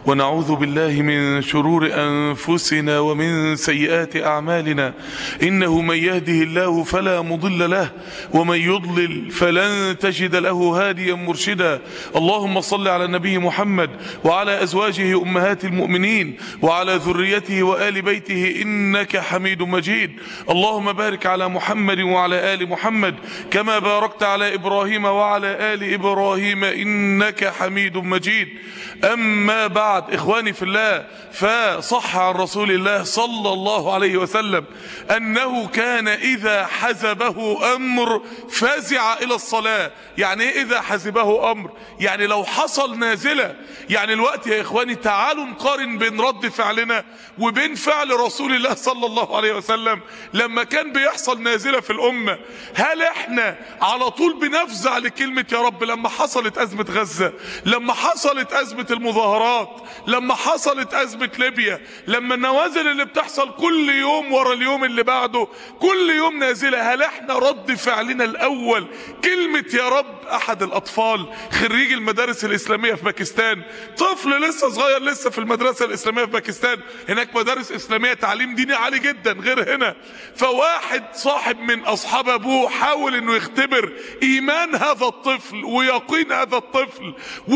ونعوذ بالله من شرور أنفسنا ومن سيئات أعمالنا إنه من يهده الله فلا مضل له ومن يضلل فلن تجد له هاديا مرشدا اللهم صل على النبي محمد وعلى أزواجه أمهات المؤمنين وعلى ذريته وآل بيته إنك حميد مجيد اللهم بارك على محمد وعلى آل محمد كما باركت على إبراهيم وعلى آل إبراهيم إنك حميد مجيد أما بعد إخواني في الله فصح عن رسول الله صلى الله عليه وسلم أنه كان إذا حزبه أمر فزع إلى الصلاة يعني إيه إذا حزبه أمر يعني لو حصل نازلة يعني الوقت يا إخواني تعالوا نقارن بين رد فعلنا وبين فعل رسول الله صلى الله عليه وسلم لما كان بيحصل نازلة في الأمة هل إحنا على طول بنفزع لكلمة يا رب لما حصلت أزمة غزة لما حصلت أزمة المظاهرات لما حصلت أزمة ليبيا لما النوازل اللي بتحصل كل يوم ورا اليوم اللي بعده كل يوم نازلة هل احنا رد فعلنا الأول كلمة يا رب أحد الأطفال خريج المدارس الإسلامية في باكستان طفل لسه صغير لسه في المدرسة الإسلامية في باكستان هناك مدارس إسلامية تعليم ديني عالي جدا غير هنا فواحد صاحب من أصحاب أبوه حاول إنه يختبر إيمان هذا الطفل ويقين هذا الطفل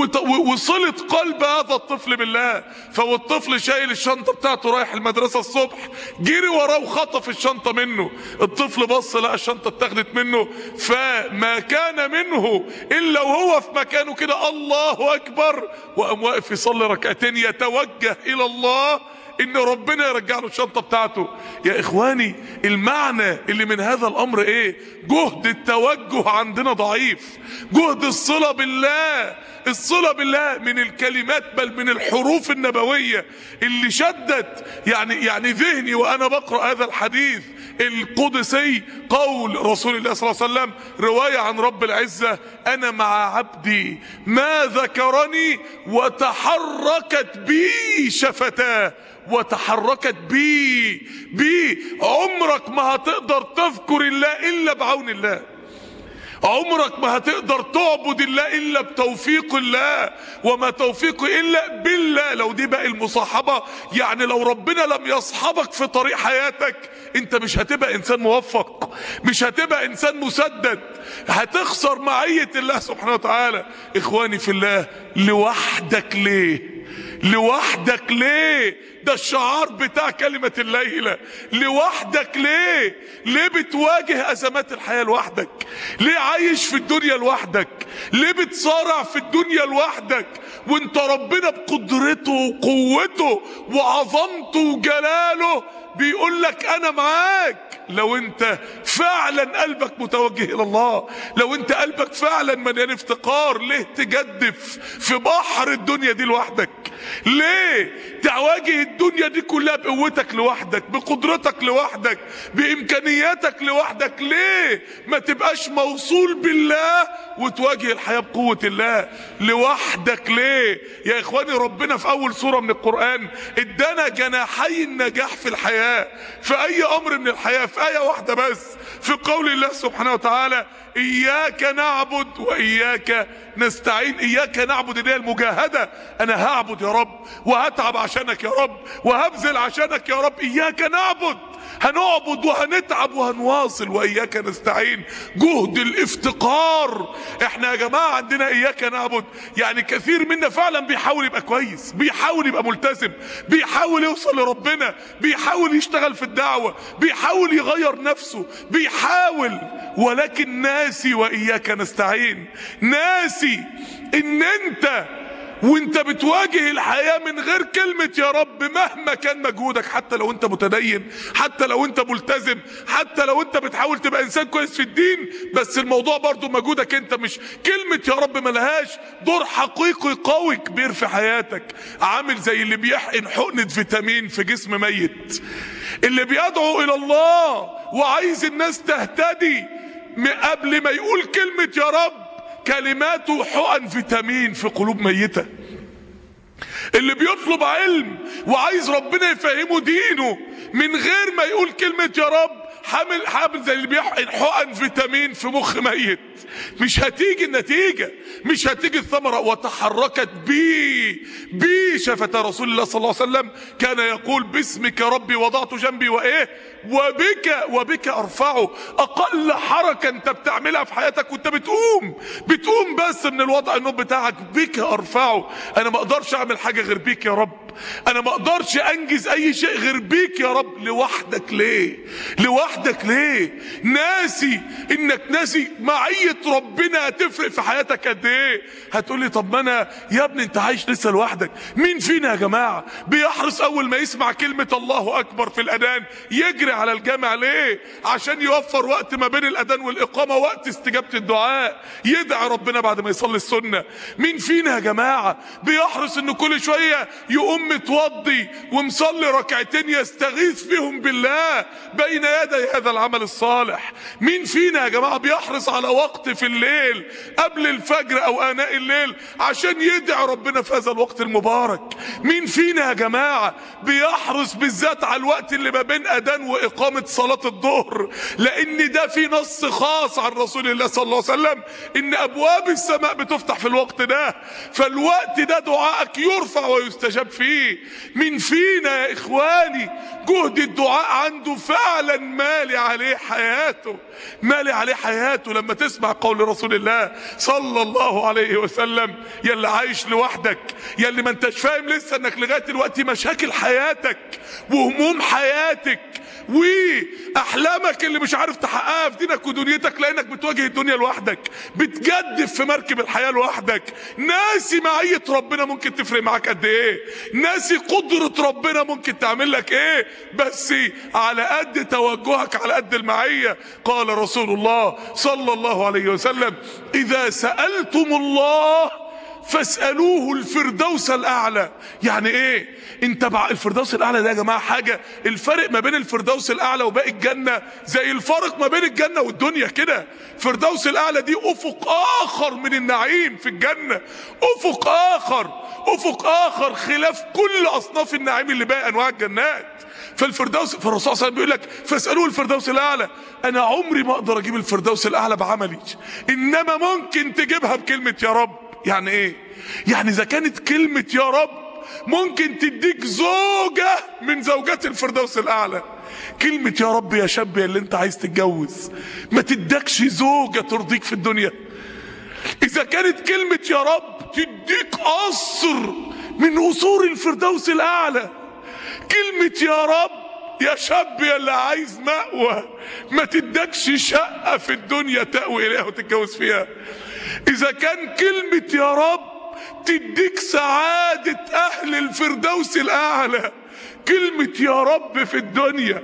وصلة قلب هذا الطفل بالله فهو الطفل شايل الشنطة بتاعته رايح المدرسة الصبح جري وراه وخطف الشنطة منه الطفل بص لقى الشنطة اتاخدت منه فما كان منه إلا وهو في مكانه كده الله أكبر وقام واقف يصلي ركعتين يتوجه إلى الله ان ربنا يرجع له الشنطه بتاعته يا اخواني المعنى اللي من هذا الامر ايه جهد التوجه عندنا ضعيف جهد الصله بالله الصله بالله من الكلمات بل من الحروف النبويه اللي شدت يعني يعني ذهني وانا بقرا هذا الحديث القدسي قول رسول الله صلى الله عليه وسلم روايه عن رب العزه انا مع عبدي ما ذكرني وتحركت بي شفتاه وتحركت بي بي عمرك ما هتقدر تذكر الله الا بعون الله عمرك ما هتقدر تعبد الله الا بتوفيق الله وما توفيقه الا بالله لو دي بقى المصاحبه يعني لو ربنا لم يصحبك في طريق حياتك انت مش هتبقى انسان موفق مش هتبقى انسان مسدد هتخسر معيه الله سبحانه وتعالى اخواني في الله لوحدك ليه لوحدك ليه ده الشعار بتاع كلمة الليلة لوحدك ليه ليه بتواجه أزمات الحياة لوحدك ليه عايش في الدنيا لوحدك ليه بتصارع في الدنيا لوحدك وانت ربنا بقدرته وقوته وعظمته وجلاله بيقول لك انا معاك لو انت فعلا قلبك متوجه الى الله لو انت قلبك فعلا مليان افتقار ليه تجدف في بحر الدنيا دي لوحدك ليه تواجه الدنيا دي كلها بقوتك لوحدك بقدرتك لوحدك بامكانياتك لوحدك ليه ما تبقاش موصول بالله وتواجه الحياة بقوة الله لوحدك ليه يا اخواني ربنا في اول سورة من القرآن ادانا جناحي النجاح في الحياة في اي امر من الحياة في اية واحدة بس في قول الله سبحانه وتعالى اياك نعبد واياك نستعين اياك نعبد اللي هي المجاهدة انا هعبد يا رب وهتعب عشانك يا رب وهبذل عشانك يا رب اياك نعبد هنعبد وهنتعب وهنواصل واياك نستعين جهد الافتقار احنا يا جماعه عندنا اياك نعبد يعني كثير منا فعلا بيحاول يبقى كويس بيحاول يبقى ملتزم بيحاول يوصل لربنا بيحاول يشتغل في الدعوه بيحاول يغير نفسه بيحاول ولكن ناسي واياك نستعين ناسي ان انت وانت بتواجه الحياة من غير كلمة يا رب مهما كان مجهودك حتى لو انت متدين حتى لو انت ملتزم حتى لو انت بتحاول تبقى انسان كويس في الدين بس الموضوع برضو مجهودك انت مش كلمة يا رب ملهاش دور حقيقي قوي كبير في حياتك عامل زي اللي بيحقن حقنة فيتامين في جسم ميت اللي بيدعو الى الله وعايز الناس تهتدي قبل ما يقول كلمة يا رب كلماته حقن فيتامين في قلوب ميتة اللي بيطلب علم وعايز ربنا يفهمه دينه من غير ما يقول كلمة يا رب حامل حامل زي اللي بيحقن حقن فيتامين في مخ ميت مش هتيجي النتيجة مش هتيجي الثمرة وتحركت بي بي شفت رسول الله صلى الله عليه وسلم كان يقول باسمك ربي وضعت جنبي وايه وبك وبك ارفعه اقل حركة انت بتعملها في حياتك وانت بتقوم بتقوم بس من الوضع النوم بتاعك بك ارفعه انا ما اقدرش اعمل حاجة غير بيك يا رب انا ما اقدرش انجز اي شيء غير بيك يا رب لوحدك ليه لوحدك ليه ناسي انك ناسي معية ربنا هتفرق في حياتك قد ايه هتقولي طب ما انا يا ابني انت عايش لسه لوحدك مين فينا يا جماعة بيحرص اول ما يسمع كلمة الله اكبر في الاذان يجري على الجامع ليه عشان يوفر وقت ما بين الاذان والاقامة وقت استجابة الدعاء يدعي ربنا بعد ما يصلي السنة مين فينا يا جماعة بيحرص انه كل شوية يقوم متوضي ومصلي ركعتين يستغيث فيهم بالله بين يدي هذا العمل الصالح مين فينا يا جماعة بيحرص على وقت في الليل قبل الفجر او اناء الليل عشان يدعي ربنا في هذا الوقت المبارك مين فينا يا جماعة بيحرص بالذات على الوقت اللي ما بين اذان واقامة صلاة الظهر لان ده في نص خاص عن رسول الله صلى الله عليه وسلم ان ابواب السماء بتفتح في الوقت ده فالوقت ده دعائك يرفع ويستجاب فيه مين فينا يا اخواني جهد الدعاء عنده فعلا مالي عليه حياته مالي عليه حياته لما تسمع قول رسول الله صلى الله عليه وسلم يا اللي عايش لوحدك يا اللي ما انتش فاهم لسه انك لغايه دلوقتي مشاكل حياتك وهموم حياتك واحلامك اللي مش عارف تحققها في دينك ودنيتك لانك بتواجه الدنيا لوحدك بتجدف في مركب الحياه لوحدك ناسي معيه ربنا ممكن تفرق معاك قد ايه ناسي قدره ربنا ممكن تعمل لك ايه بس على قد توجهك على قد المعيه قال رسول الله صلى الله عليه وسلم اذا سالتم الله فاسألوه الفردوس الأعلى يعني إيه انت بع... الفردوس الأعلى ده يا جماعة حاجة الفرق ما بين الفردوس الأعلى وباقي الجنة زي الفرق ما بين الجنة والدنيا كده الفردوس الأعلى دي أفق آخر من النعيم في الجنة أفق آخر أفق آخر خلاف كل أصناف النعيم اللي باقي أنواع الجنات فالفردوس فالرسول صلى الله عليه وسلم بيقول لك فاسألوه الفردوس الأعلى أنا عمري ما أقدر أجيب الفردوس الأعلى بعملي إنما ممكن تجيبها بكلمة يا رب يعني ايه يعني اذا كانت كلمة يا رب ممكن تديك زوجة من زوجات الفردوس الاعلى كلمة يا رب يا شاب يا اللي انت عايز تتجوز ما تدكش زوجة ترضيك في الدنيا اذا كانت كلمة يا رب تديك قصر من قصور الفردوس الاعلى كلمة يا رب يا شاب يا اللي عايز مأوى ما تدكش شقة في الدنيا تأوي إليها وتتجوز فيها إذا كان كلمة يا رب تديك سعادة أهل الفردوس الأعلى كلمة يا رب في الدنيا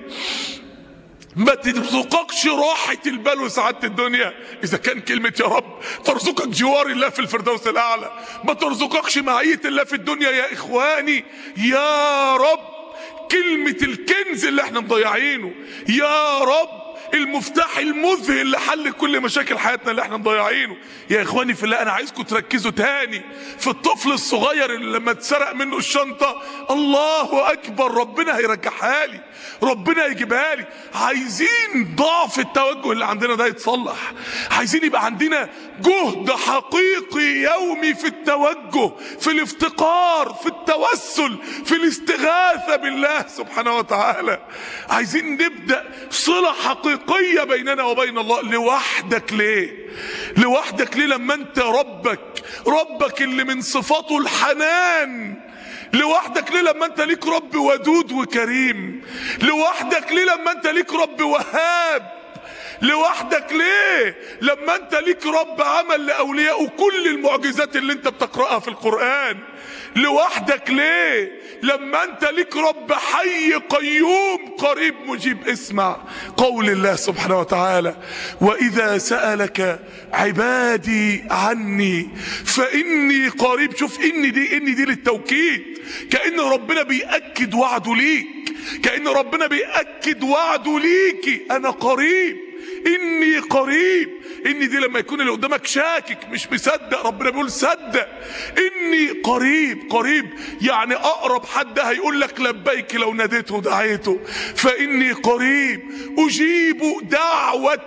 ما ترزقكش راحة البال وسعادة الدنيا إذا كان كلمة يا رب ترزقك جوار الله في الفردوس الأعلى ما ترزقكش معية الله في الدنيا يا إخواني يا رب كلمة الكنز اللي احنا مضيعينه يا رب المفتاح المذهل لحل كل مشاكل حياتنا اللي احنا مضيعينه يا اخواني في الله انا عايزكم تركزوا تاني في الطفل الصغير اللي لما اتسرق منه الشنطة الله اكبر ربنا هيرجعها لي ربنا يجيبها لي عايزين ضعف التوجه اللي عندنا ده يتصلح عايزين يبقى عندنا جهد حقيقي يومي في التوجه في الافتقار في التوسل في الاستغاثة بالله سبحانه وتعالى عايزين نبدأ صلة حقيقية بيننا وبين الله لوحدك ليه لوحدك ليه لما انت ربك ربك اللي من صفاته الحنان لوحدك ليه لما انت ليك رب ودود وكريم لوحدك ليه لما انت ليك رب وهاب لوحدك ليه لما انت ليك رب عمل لاوليائه كل المعجزات اللي انت بتقراها في القران لوحدك ليه لما انت ليك رب حي قيوم قريب مجيب اسمع قول الله سبحانه وتعالى واذا سالك عبادي عني فاني قريب شوف اني دي اني دي للتوكيد كان ربنا بياكد وعده ليك كان ربنا بياكد وعده ليكي انا قريب اني قريب ان دي لما يكون اللي قدامك شاكك مش مصدق ربنا بيقول صدق اني قريب قريب يعني اقرب حد هيقول لك لبيك لو ناديته دعيته فاني قريب اجيب دعوة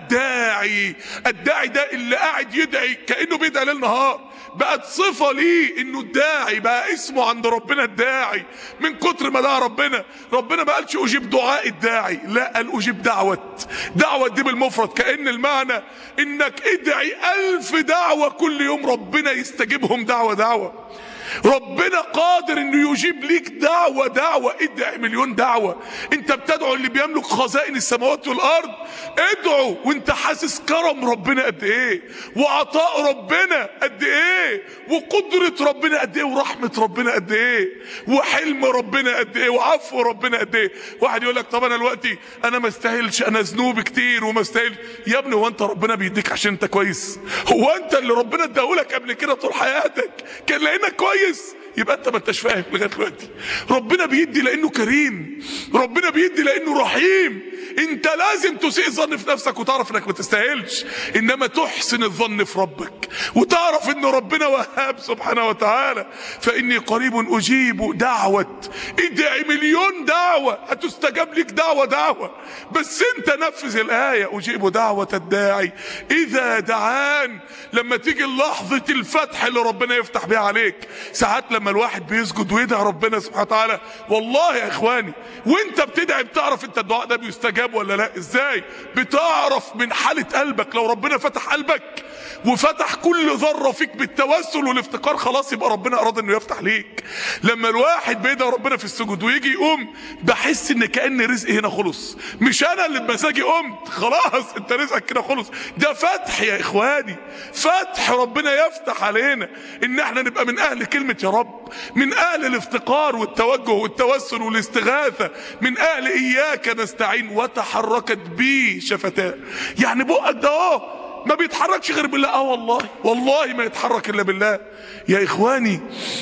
الداعي الداعي ده اللي قاعد يدعي كأنه بيدعي ليل نهار بقت صفة ليه انه الداعي بقى اسمه عند ربنا الداعي من كتر ما دعا ربنا ربنا ما قالش اجيب دعاء الداعي لا قال اجيب دعوة دعوة دي بالمفرد كأن المعنى انك ادعي الف دعوة كل يوم ربنا يستجيبهم دعوة دعوة ربنا قادر انه يجيب ليك دعوة دعوة ادعي مليون دعوة انت بتدعو اللي بيملك خزائن السماوات والارض ادعو وانت حاسس كرم ربنا قد ايه وعطاء ربنا قد ايه وقدرة ربنا قد ايه ورحمة ربنا قد ايه وحلم ربنا قد ايه وعفو ربنا قد ايه واحد يقول لك طب انا دلوقتي انا ما استاهلش انا ذنوب كتير وما استاهلش يا ابني هو انت ربنا بيديك عشان انت كويس هو انت اللي ربنا اداهولك قبل كده طول حياتك كان لانك كويس يبقى انت ما انتش فاهم لغايه دلوقتي ربنا بيدي لانه كريم ربنا بيدي لانه رحيم انت لازم تسيء الظن في نفسك وتعرف انك ما تستاهلش انما تحسن الظن في ربك وتعرف ان ربنا وهاب سبحانه وتعالى فاني قريب اجيب دعوه ادعي مليون دعوه هتستجاب لك دعوه دعوه بس انت نفذ الايه اجيب دعوه الداعي اذا دعان لما تيجي لحظه الفتح اللي ربنا يفتح بيها عليك ساعات لما الواحد بيسجد ويدعي ربنا سبحانه وتعالى والله يا اخواني وانت بتدعي بتعرف انت الدعاء ده بيستجاب ولا لا ازاي بتعرف من حالة قلبك لو ربنا فتح قلبك وفتح كل ذرة فيك بالتوسل والافتقار خلاص يبقى ربنا اراد انه يفتح ليك لما الواحد بيدعي ربنا في السجود ويجي يقوم بحس ان كأن رزقي هنا خلص مش انا اللي بمزاجي قمت خلاص انت رزقك كده خلص ده فتح يا اخواني فتح ربنا يفتح علينا ان احنا نبقى من اهل كلمة يا رب من اهل الافتقار والتوجه والتوسل والاستغاثة من اهل اياك نستعين وتحركت بي شفتاه يعني بقك ده اهو ما بيتحركش غير بالله اه والله والله ما يتحرك الا بالله يا اخواني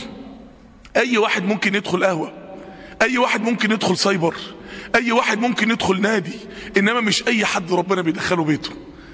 اي واحد ممكن يدخل قهوة اي واحد ممكن يدخل سايبر اي واحد ممكن يدخل نادي انما مش اي حد ربنا بيدخله بيته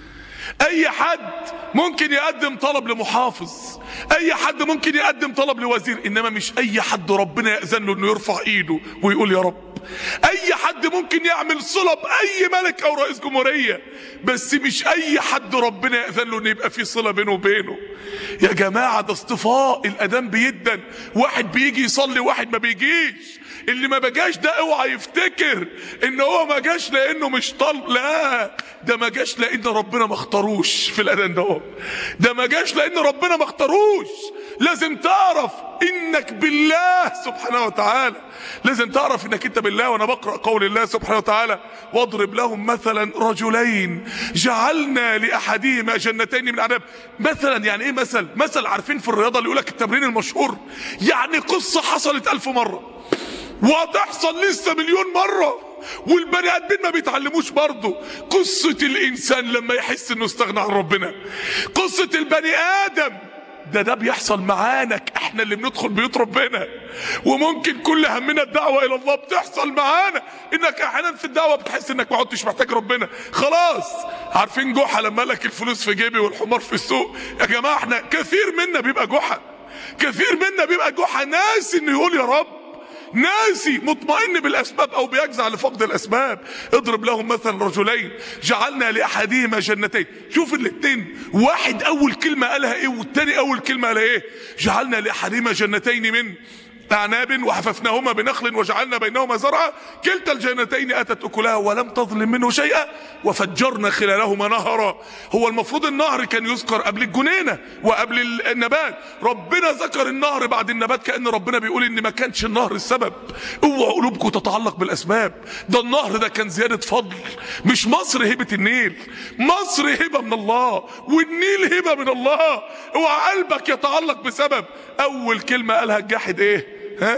اي حد ممكن يقدم طلب لمحافظ اي حد ممكن يقدم طلب لوزير انما مش اي حد ربنا يأذن له انه يرفع ايده ويقول يا رب اي حد ممكن يعمل صلة باي ملك او رئيس جمهورية بس مش اي حد ربنا يأذن له ان يبقى في صلة بينه وبينه يا جماعة ده اصطفاء الاذان بيدن واحد بيجي يصلي واحد ما بيجيش اللي ما بجاش ده اوعى يفتكر ان هو ما جاش لانه مش طالب لا ده ما جاش لان ربنا ما اختاروش في الاذان ده ده ما جاش لان ربنا ما اختاروش لازم تعرف انك بالله سبحانه وتعالى لازم تعرف انك انت بالله وانا بقرا قول الله سبحانه وتعالى واضرب لهم مثلا رجلين جعلنا لاحدهما جنتين من عنب مثلا يعني ايه مثل مثل عارفين في الرياضه اللي يقول لك التمرين المشهور يعني قصه حصلت ألف مره وهتحصل لسه مليون مرة والبني ادمين ما بيتعلموش برضه قصة الانسان لما يحس انه استغنى عن ربنا قصة البني ادم ده ده بيحصل معانا احنا اللي بندخل بيوت ربنا وممكن كل همنا الدعوة الى الله بتحصل معانا انك احيانا في الدعوة بتحس انك ما عدتش محتاج ربنا خلاص عارفين جحا لما لك الفلوس في جيبي والحمار في السوق يا جماعة احنا كثير منا بيبقى جحا كثير منا بيبقى جحا ناس انه يقول يا رب ناسي مطمئن بالاسباب او بيجزع لفقد الاسباب اضرب لهم مثلا رجلين جعلنا لاحدهما جنتين شوف الاثنين واحد اول كلمه قالها ايه والتاني اول كلمه قالها ايه جعلنا لاحدهما جنتين من أعناب وحففناهما بنخل وجعلنا بينهما زرعا كلتا الجنتين أتت أكلها ولم تظلم منه شيئا وفجرنا خلالهما نهرا هو المفروض النهر كان يذكر قبل الجنينة وقبل النبات ربنا ذكر النهر بعد النبات كأن ربنا بيقول إن ما كانش النهر السبب اوعوا قلوبكم تتعلق بالأسباب ده النهر ده كان زيادة فضل مش مصر هبة النيل مصر هبة من الله والنيل هبة من الله اوعى قلبك يتعلق بسبب أول كلمة قالها الجاحد إيه ها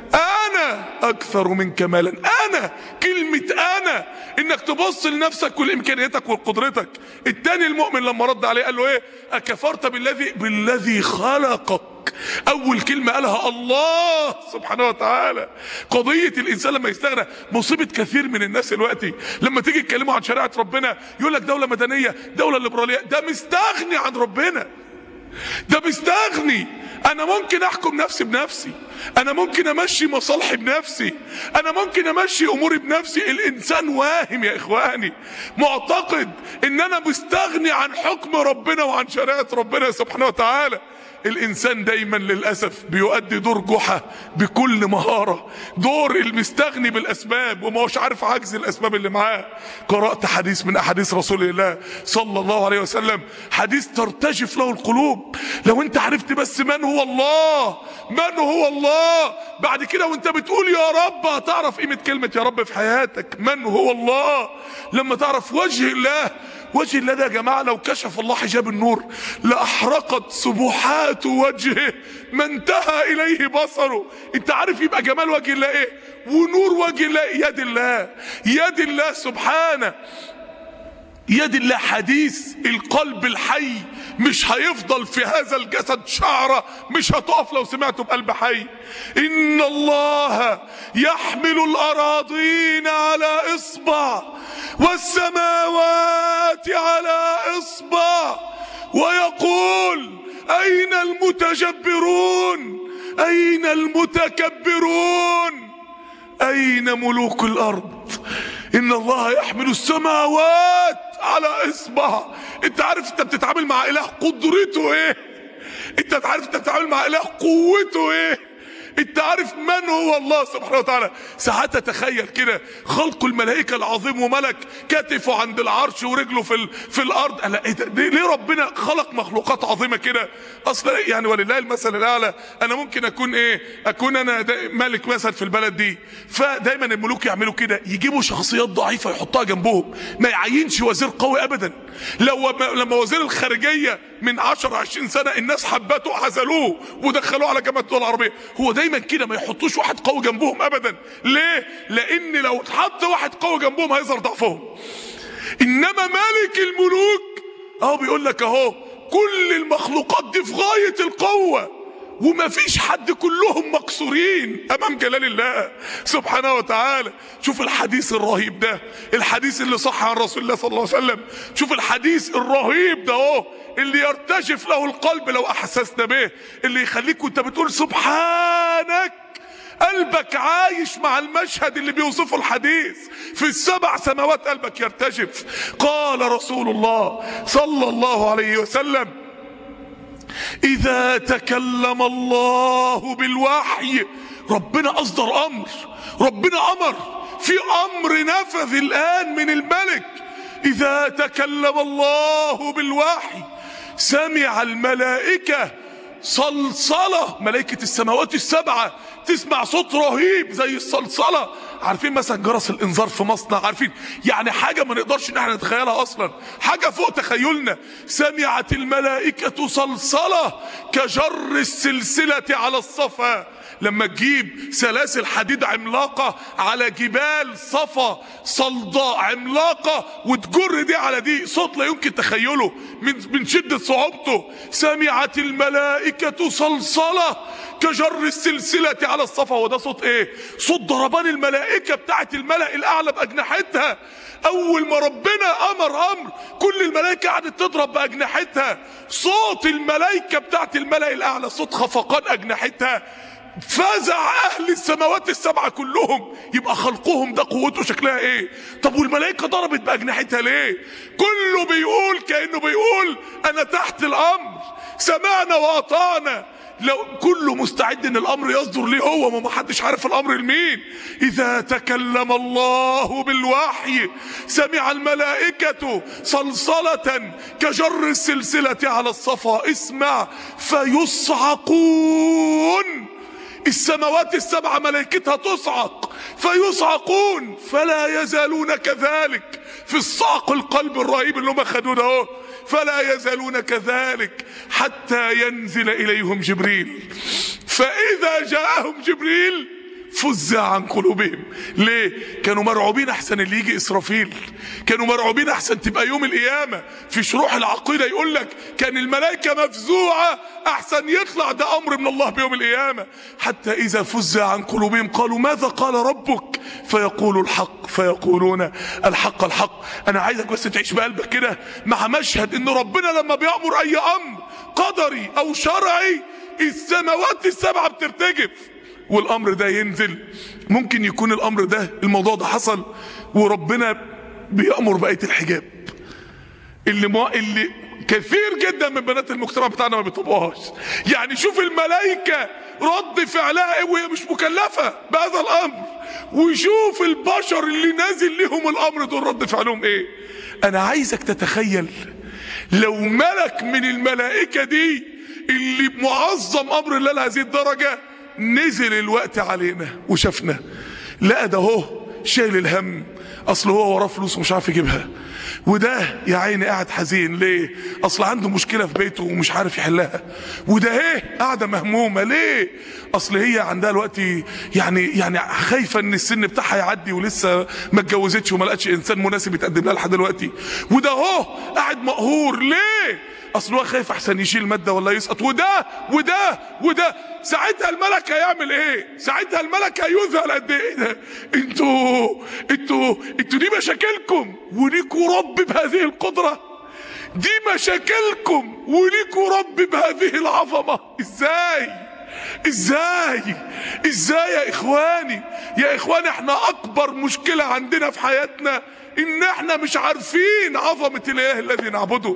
انا اكثر منك مالا انا كلمة انا انك تبص لنفسك ولامكانياتك وقدرتك التاني المؤمن لما رد عليه قال له ايه اكفرت بالذي بالذي خلقك اول كلمة قالها الله سبحانه وتعالى قضية الانسان لما يستغنى مصيبة كثير من الناس دلوقتي لما تيجي تكلموا عن شريعة ربنا يقول لك دولة مدنية دولة ليبرالية ده مستغني عن ربنا ده مستغني انا ممكن احكم نفسي بنفسي انا ممكن امشي مصالحي بنفسي انا ممكن امشي اموري بنفسي الانسان واهم يا اخواني معتقد ان انا مستغني عن حكم ربنا وعن شريعه ربنا سبحانه وتعالى الانسان دايما للاسف بيؤدي دور جحا بكل مهاره دور المستغني بالاسباب وما هوش عارف عجز الاسباب اللي معاه قرات حديث من احاديث رسول الله صلى الله عليه وسلم حديث ترتجف له القلوب لو انت عرفت بس من هو الله من هو الله بعد كده وانت بتقول يا رب هتعرف قيمه كلمه يا رب في حياتك من هو الله لما تعرف وجه الله وجه الله ده يا جماعه لو كشف الله حجاب النور لاحرقت سبحات وجهه ما انتهى اليه بصره انت عارف يبقى جمال وجه الله ايه ونور وجه الله يد الله يد الله سبحانه يد الله حديث القلب الحي مش هيفضل في هذا الجسد شعرة مش هتقف لو سمعته بقلب حي إن الله يحمل الأراضين على إصبع والسماوات على إصبع ويقول أين المتجبرون أين المتكبرون أين ملوك الأرض إن الله يحمل السماوات على إصبع أنت عارف أنت بتتعامل مع إله قدرته إيه أنت عارف أنت بتتعامل مع إله قوته إيه انت عارف من هو الله سبحانه وتعالى ساعات تتخيل كده خلق الملائكه العظيم وملك كتفه عند العرش ورجله في ال... في الارض لا ايه ده ليه ربنا خلق مخلوقات عظيمه كده اصلا يعني ولله المثل الاعلى انا ممكن اكون ايه اكون انا ملك مثلا في البلد دي فدايما الملوك يعملوا كده يجيبوا شخصيات ضعيفه يحطها جنبهم ما يعينش وزير قوي ابدا لو لما وزير الخارجيه من 10 20 سنه الناس حبته وعزلوه ودخلوه على جامعه الدول العربيه هو دايما كده ما يحطوش واحد قوي جنبهم ابدا ليه لان لو اتحط واحد قوي جنبهم هيظهر ضعفهم انما ملك الملوك اهو بيقول لك اهو كل المخلوقات دي في غايه القوه وما فيش حد كلهم مكسورين امام جلال الله سبحانه وتعالى شوف الحديث الرهيب ده الحديث اللي صح عن رسول الله صلى الله عليه وسلم شوف الحديث الرهيب ده اهو اللي يرتجف له القلب لو احسسنا به اللي يخليك وانت بتقول سبحانك قلبك عايش مع المشهد اللي بيوصفه الحديث في السبع سماوات قلبك يرتجف قال رسول الله صلى الله عليه وسلم اذا تكلم الله بالوحي ربنا اصدر امر ربنا امر في امر نفذ الان من الملك اذا تكلم الله بالوحي سمع الملائكه صلصله ملائكه السماوات السبعه تسمع صوت رهيب زي الصلصله عارفين مثلا جرس الانذار في مصنع عارفين يعني حاجه ما نقدرش ان احنا نتخيلها اصلا حاجه فوق تخيلنا سمعت الملائكه صلصله كجر السلسله على الصفا لما تجيب سلاسل حديد عملاقه على جبال صفا صلداء عملاقه وتجر دي على دي صوت لا يمكن تخيله من من شده صعوبته سمعت الملائكه صلصله كجر السلسله على الصفا وده صوت ايه صوت ضربان الملائكه بتاعت الملأ الاعلى باجنحتها اول ما ربنا امر امر كل الملائكه قعدت تضرب باجنحتها صوت الملائكه بتاعت الملأ الاعلى صوت خفقان اجنحتها فزع اهل السماوات السبعه كلهم يبقى خلقهم ده قوته شكلها ايه طب والملائكه ضربت باجنحتها ليه كله بيقول كانه بيقول انا تحت الامر سمعنا واطعنا لو كله مستعد ان الامر يصدر ليه هو ما حدش عارف الامر لمين اذا تكلم الله بالوحي سمع الملائكه صلصله كجر السلسله على الصفا اسمع فيصعقون السماوات السبع ملائكتها تصعق فيصعقون فلا يزالون كذلك في الصعق القلب الرهيب اللي هم خدوه ده اهو فلا يزالون كذلك حتى ينزل اليهم جبريل فاذا جاءهم جبريل فزع عن قلوبهم ليه كانوا مرعوبين احسن اللي يجي اسرافيل كانوا مرعوبين احسن تبقى يوم القيامه في شروح العقيده يقول لك كان الملائكه مفزوعه احسن يطلع ده امر من الله بيوم القيامه حتى اذا فزع عن قلوبهم قالوا ماذا قال ربك ربك فيقول الحق فيقولون الحق الحق انا عايزك بس تعيش بقلبك كده مع مشهد ان ربنا لما بيأمر اي امر قدري او شرعي السماوات السبعة بترتجف والامر ده ينزل ممكن يكون الامر ده الموضوع ده حصل وربنا بيأمر بآية الحجاب اللي ما اللي كثير جدا من بنات المجتمع بتاعنا ما بيطبقوهاش يعني شوف الملائكة رد فعلها ايه وهي مش مكلفة بهذا الامر وشوف البشر اللي نازل لهم الامر دول رد فعلهم ايه انا عايزك تتخيل لو ملك من الملائكة دي اللي معظم امر الله لهذه الدرجة نزل الوقت علينا وشافنا لقى ده هو شايل الهم اصل هو وراه فلوس ومش عارف يجيبها وده يا عيني قاعد حزين ليه اصل عنده مشكله في بيته ومش عارف يحلها وده ايه قاعده مهمومه ليه اصل هي عندها الوقت يعني يعني خايفه ان السن بتاعها يعدي ولسه ما اتجوزتش وما لقتش انسان مناسب يتقدم لها لحد دلوقتي وده اهو قاعد مقهور ليه اصل هو خايف احسن يشيل ماده ولا يسقط وده وده وده ساعتها الملك هيعمل ايه ساعتها الملك هيذهل قد ايه ده انتوا انتوا انتوا دي مشاكلكم وليكوا رب بهذه القدره دي مشاكلكم وليكوا رب بهذه العظمه ازاي ازاي ازاي يا اخواني يا اخواني احنا اكبر مشكله عندنا في حياتنا ان احنا مش عارفين عظمه الاله الذي نعبده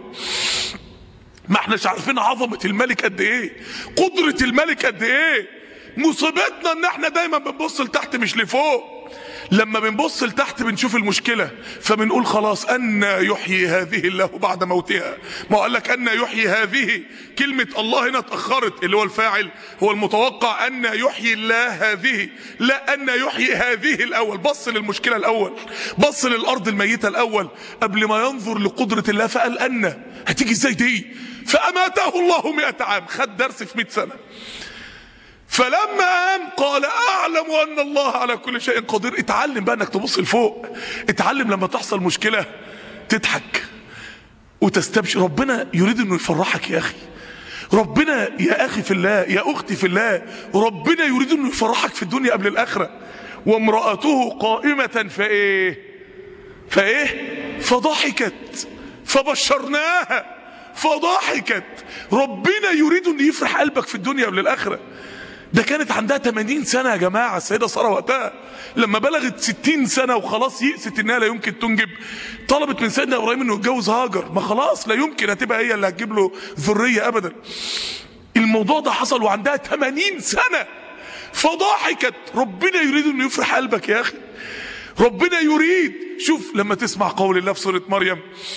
ما احناش عارفين عظمة الملك قد ايه قدرة الملك قد ايه مصيبتنا ان احنا دايما بنبص لتحت مش لفوق لما بنبص لتحت بنشوف المشكلة فبنقول خلاص أن يحيي هذه الله بعد موتها ما قال لك أن يحيي هذه كلمة الله هنا اتأخرت اللي هو الفاعل هو المتوقع أن يحيي الله هذه لا أن يحيي هذه الأول بص للمشكلة الأول بص للأرض الميتة الأول قبل ما ينظر لقدرة الله فقال أن هتيجي ازاي دي فأماته الله مئة عام خد درس في مئة سنة فلما قام قال اعلم ان الله على كل شيء قدير اتعلم بقى انك تبص لفوق اتعلم لما تحصل مشكله تضحك وتستبشر ربنا يريد انه يفرحك يا اخي ربنا يا اخي في الله يا اختي في الله ربنا يريد انه يفرحك في الدنيا قبل الاخره وامراته قائمه فايه فايه فضحكت فبشرناها فضحكت ربنا يريد ان يفرح قلبك في الدنيا قبل الاخره ده كانت عندها 80 سنة يا جماعة السيدة سارة وقتها لما بلغت 60 سنة وخلاص يئست انها لا يمكن تنجب طلبت من سيدنا ابراهيم انه يتجوز هاجر ما خلاص لا يمكن هتبقى هي اللي هتجيب له ذرية ابدا الموضوع ده حصل وعندها 80 سنة فضحكت ربنا يريد انه يفرح قلبك يا اخي ربنا يريد شوف لما تسمع قول الله في سورة مريم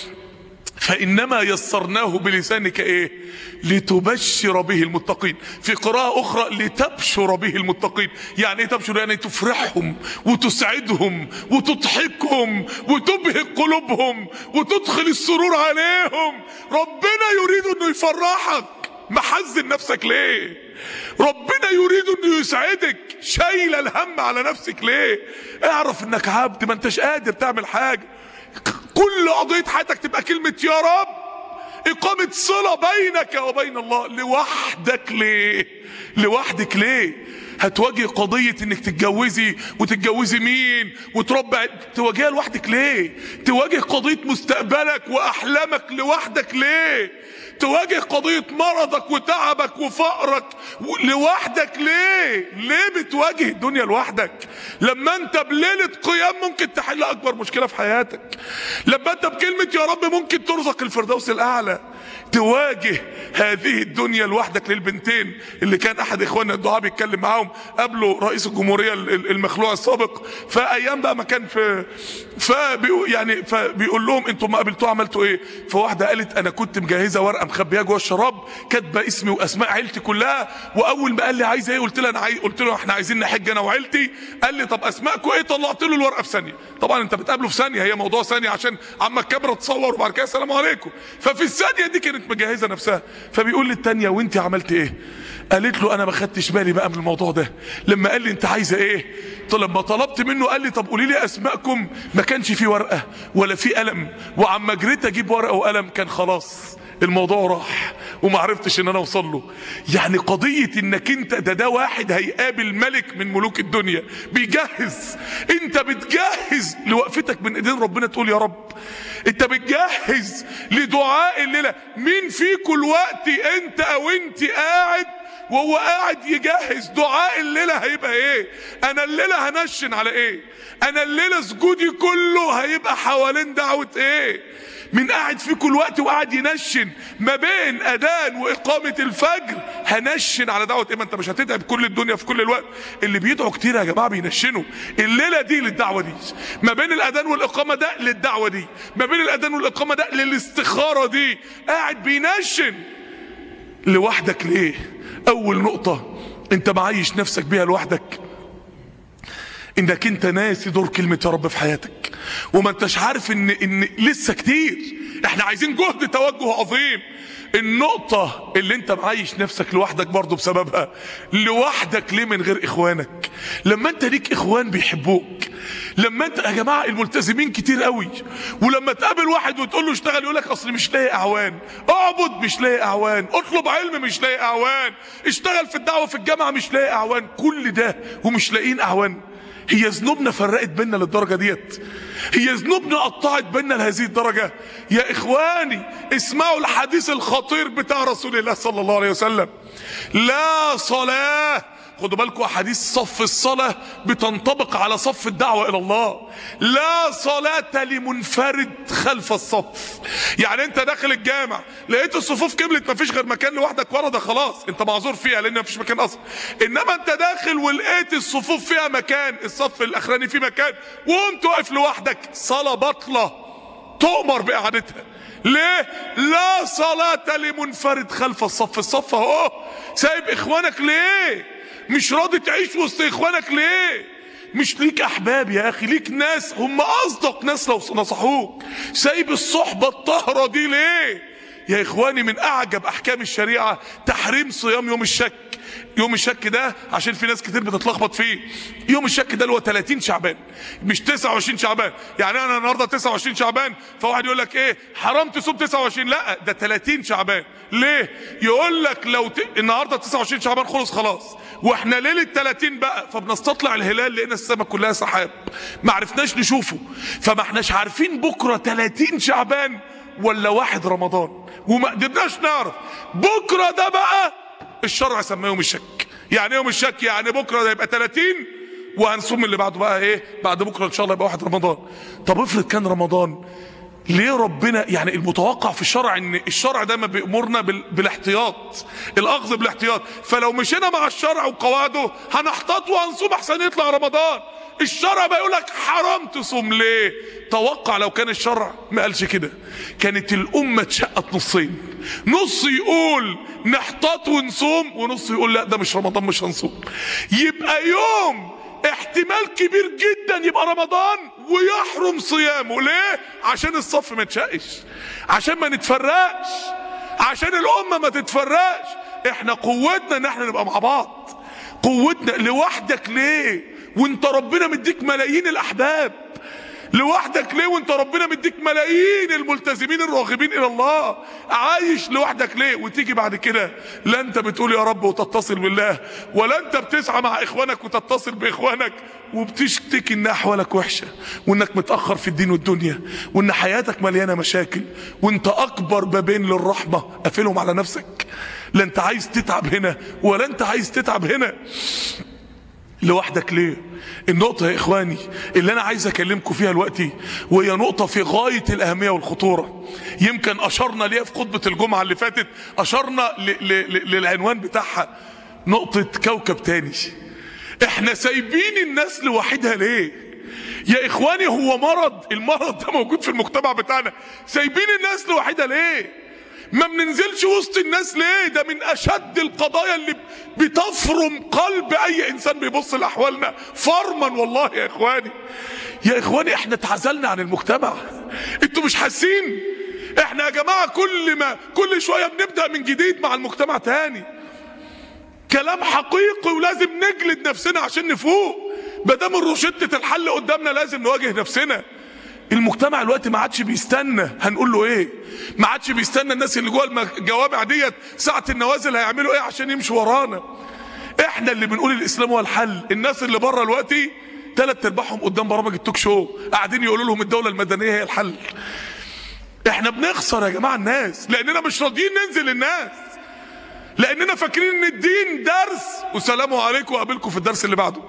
فإنما يسرناه بلسانك إيه لتبشر به المتقين في قراءة أخرى لتبشر به المتقين يعني إيه تبشر يعني تفرحهم وتسعدهم وتضحكهم وتبهج قلوبهم وتدخل السرور عليهم ربنا يريد أنه يفرحك محزن نفسك ليه ربنا يريد انه يسعدك شايل الهم على نفسك ليه اعرف انك عبد ما انتش قادر تعمل حاجه كل قضية حياتك تبقى كلمة يا رب إقامة صلة بينك وبين الله لوحدك ليه لوحدك ليه هتواجه قضية انك تتجوزي وتتجوزي مين وتربي تواجهها لوحدك ليه تواجه قضية مستقبلك واحلامك لوحدك ليه تواجه قضية مرضك وتعبك وفقرك لوحدك ليه ليه بتواجه الدنيا لوحدك لما انت بليلة قيام ممكن تحل اكبر مشكلة في حياتك لما انت بكلمة يا رب ممكن ترزق الفردوس الاعلى تواجه هذه الدنيا لوحدك للبنتين اللي كان احد اخواننا الدعاء بيتكلم معاهم قبله رئيس الجمهوريه المخلوع السابق فايام بقى ما كان في فبيقول يعني فبيقول لهم انتوا ما قابلتوه عملتوا ايه فواحده قالت انا كنت مجهزه ورقه مخبيها جوه الشراب كاتبه اسمي واسماء عيلتي كلها واول ما قال لي عايزه ايه قلت له انا عايز قلت له احنا عايزين نحج انا وعيلتي قال لي طب اسماءكم ايه طلعت له الورقه في ثانيه طبعا انت بتقابله في ثانيه هي موضوع ثانيه عشان عما الكاميرا تصور وبعد كده السلام عليكم ففي الثانيه دي كانت مجهزه نفسها فبيقول لي الثانيه وانت عملت ايه قالت له انا ما خدتش بالي بقى من الموضوع ده لما قال لي انت عايزه ايه طب لما طلبت منه قال لي طب قولي لي اسماءكم ما كانش في ورقه ولا في قلم وعما جريت اجيب ورقه وقلم كان خلاص الموضوع راح وما عرفتش ان انا اوصل له يعني قضية انك انت ده ده واحد هيقابل ملك من ملوك الدنيا بيجهز انت بتجهز لوقفتك من ايدين ربنا تقول يا رب انت بتجهز لدعاء الليلة مين فيكم الوقت انت او انت قاعد وهو قاعد يجهز دعاء الليلة هيبقى ايه انا الليلة هنشن على ايه انا الليلة سجودي كله هيبقى حوالين دعوة ايه من قاعد فيكم الوقت وقاعد ينشن ما بين اذان واقامه الفجر هنشن على دعوه ايه ما انت مش هتتعب كل الدنيا في كل الوقت اللي بيدعوا كتير يا جماعه بينشنوا الليله دي للدعوه دي ما بين الاذان والاقامه ده للدعوه دي ما بين الاذان والاقامه ده للاستخاره دي قاعد بينشن لوحدك ليه اول نقطه انت معيش نفسك بيها لوحدك انك انت ناسي دور كلمة يا رب في حياتك وما انتش عارف ان ان لسه كتير احنا عايزين جهد توجه عظيم النقطة اللي انت معيش نفسك لوحدك برضو بسببها لوحدك ليه من غير اخوانك لما انت ليك اخوان بيحبوك لما انت يا جماعة الملتزمين كتير قوي ولما تقابل واحد وتقول له اشتغل يقول لك اصل مش لاقي اعوان اعبد مش لاقي اعوان اطلب علم مش لاقي اعوان اشتغل في الدعوة في الجامعة مش لاقي اعوان كل ده ومش لاقيين اعوان هي ذنوبنا فرقت بينا للدرجة ديت هي ذنوبنا قطعت بينا لهذه الدرجة يا إخواني اسمعوا الحديث الخطير بتاع رسول الله صلى الله عليه وسلم لا صلاة خدوا بالكم احاديث صف الصلاة بتنطبق على صف الدعوة الى الله لا صلاة لمنفرد خلف الصف يعني انت داخل الجامع لقيت الصفوف كملت مفيش غير مكان لوحدك ورا ده خلاص انت معذور فيها لان مفيش مكان اصلا انما انت داخل ولقيت الصفوف فيها مكان الصف الاخراني فيه مكان وقمت واقف لوحدك صلاة بطلة تؤمر باعادتها ليه لا صلاة لمنفرد خلف الصف الصف اهو سايب اخوانك ليه مش راضي تعيش وسط اخوانك ليه مش ليك احباب يا اخي ليك ناس هم اصدق ناس لو نصحوك سايب الصحبة الطاهرة دي ليه يا اخواني من اعجب احكام الشريعة تحريم صيام يوم الشك يوم الشك ده عشان في ناس كتير بتتلخبط فيه يوم الشك ده اللي هو 30 شعبان مش 29 شعبان يعني انا النهارده 29 شعبان فواحد يقول لك ايه حرام تصوم 29 لا ده 30 شعبان ليه يقول لك لو ت... النهارده 29 شعبان خلص خلاص واحنا ليله 30 بقى فبنستطلع الهلال لقينا السماء كلها سحاب ما عرفناش نشوفه فما احناش عارفين بكره 30 شعبان ولا واحد رمضان وما قدرناش نعرف بكره ده بقى الشرع سماه يوم الشك يعني يوم الشك يعني بكره ده يبقى 30 وهنصوم اللي بعده بقى ايه بعد بكره ان شاء الله يبقى واحد رمضان طب افرض كان رمضان ليه ربنا يعني المتوقع في الشرع ان الشرع دايما بيامرنا بال... بالاحتياط الاخذ بالاحتياط فلو مشينا مع الشرع وقواعده هنحتاط وهنصوم احسن يطلع رمضان الشرع بيقول لك حرام تصوم ليه توقع لو كان الشرع ما قالش كده كانت الامه اتشقت نصين نص يقول نحتاط ونصوم ونص يقول لا ده مش رمضان مش هنصوم يبقى يوم احتمال كبير جدا يبقى رمضان ويحرم صيامه ليه عشان الصف ما يتشقش عشان ما نتفرقش عشان الامه ما تتفرقش احنا قوتنا ان احنا نبقى مع بعض قوتنا لوحدك ليه وانت ربنا مديك ملايين الاحباب لوحدك ليه وانت ربنا مديك ملايين الملتزمين الراغبين الى الله عايش لوحدك ليه وتيجي بعد كده لا انت بتقول يا رب وتتصل بالله ولا انت بتسعى مع اخوانك وتتصل باخوانك وبتشتكي ان احوالك وحشه وانك متاخر في الدين والدنيا وان حياتك مليانه مشاكل وانت اكبر بابين للرحمه قافلهم على نفسك لا انت عايز تتعب هنا ولا انت عايز تتعب هنا لوحدك ليه النقطة يا إخواني اللي أنا عايز أكلمكم فيها دلوقتي وهي نقطة في غاية الأهمية والخطورة يمكن أشرنا ليها في خطبة الجمعة اللي فاتت أشرنا ل ل ل للعنوان بتاعها نقطة كوكب تاني احنا سايبين الناس لوحدها ليه يا إخواني هو مرض المرض ده موجود في المجتمع بتاعنا سايبين الناس لوحدها ليه ما بننزلش وسط الناس ليه ده من اشد القضايا اللي بتفرم قلب اي انسان بيبص لاحوالنا فرما والله يا اخواني يا اخواني احنا اتعزلنا عن المجتمع انتوا مش حاسين احنا يا جماعه كل ما كل شويه بنبدا من جديد مع المجتمع تاني كلام حقيقي ولازم نجلد نفسنا عشان نفوق بدام الروشتة الحل قدامنا لازم نواجه نفسنا المجتمع الوقت ما عادش بيستنى هنقول له ايه ما عادش بيستنى الناس اللي جوه الجوامع ديت ساعه النوازل هيعملوا ايه عشان يمشوا ورانا احنا اللي بنقول الاسلام هو الحل الناس اللي بره دلوقتي ثلاث ارباعهم قدام برامج التوك شو قاعدين يقولوا لهم الدوله المدنيه هي الحل احنا بنخسر يا جماعه الناس لاننا مش راضيين ننزل الناس لاننا فاكرين ان الدين درس وسلام عليكم واقابلكم في الدرس اللي بعده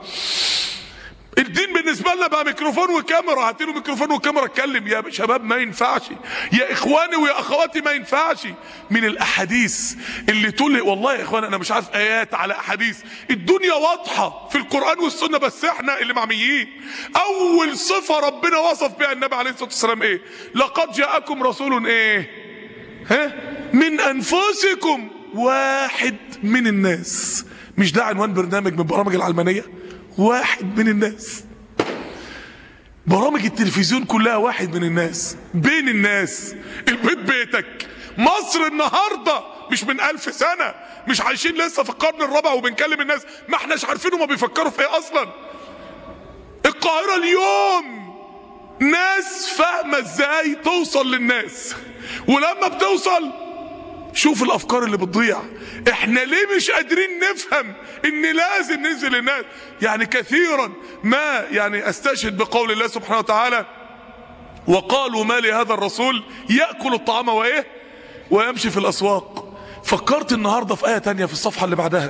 الدين بالنسبه لنا بقى ميكروفون وكاميرا هاتيله ميكروفون وكاميرا اتكلم يا شباب ما ينفعش يا اخواني ويا اخواتي ما ينفعش من الاحاديث اللي تقول والله يا اخوان انا مش عارف ايات على احاديث الدنيا واضحه في القران والسنه بس احنا اللي معميين اول صفه ربنا وصف بها النبي عليه الصلاه والسلام ايه لقد جاءكم رسول ايه ها من انفسكم واحد من الناس مش ده عنوان برنامج من برامج العلمانيه واحد من الناس برامج التلفزيون كلها واحد من الناس بين الناس البيت بيتك مصر النهاردة مش من ألف سنة مش عايشين لسه في القرن الرابع وبنكلم الناس ما احناش عارفين هما بيفكروا في ايه اصلا القاهرة اليوم ناس فاهمة ازاي توصل للناس ولما بتوصل شوف الافكار اللي بتضيع احنا ليه مش قادرين نفهم ان لازم ننزل الناس يعني كثيرا ما يعني استشهد بقول الله سبحانه وتعالى وقالوا ما لهذا الرسول يأكل الطعام وايه ويمشي في الاسواق فكرت النهاردة في آية تانية في الصفحة اللي بعدها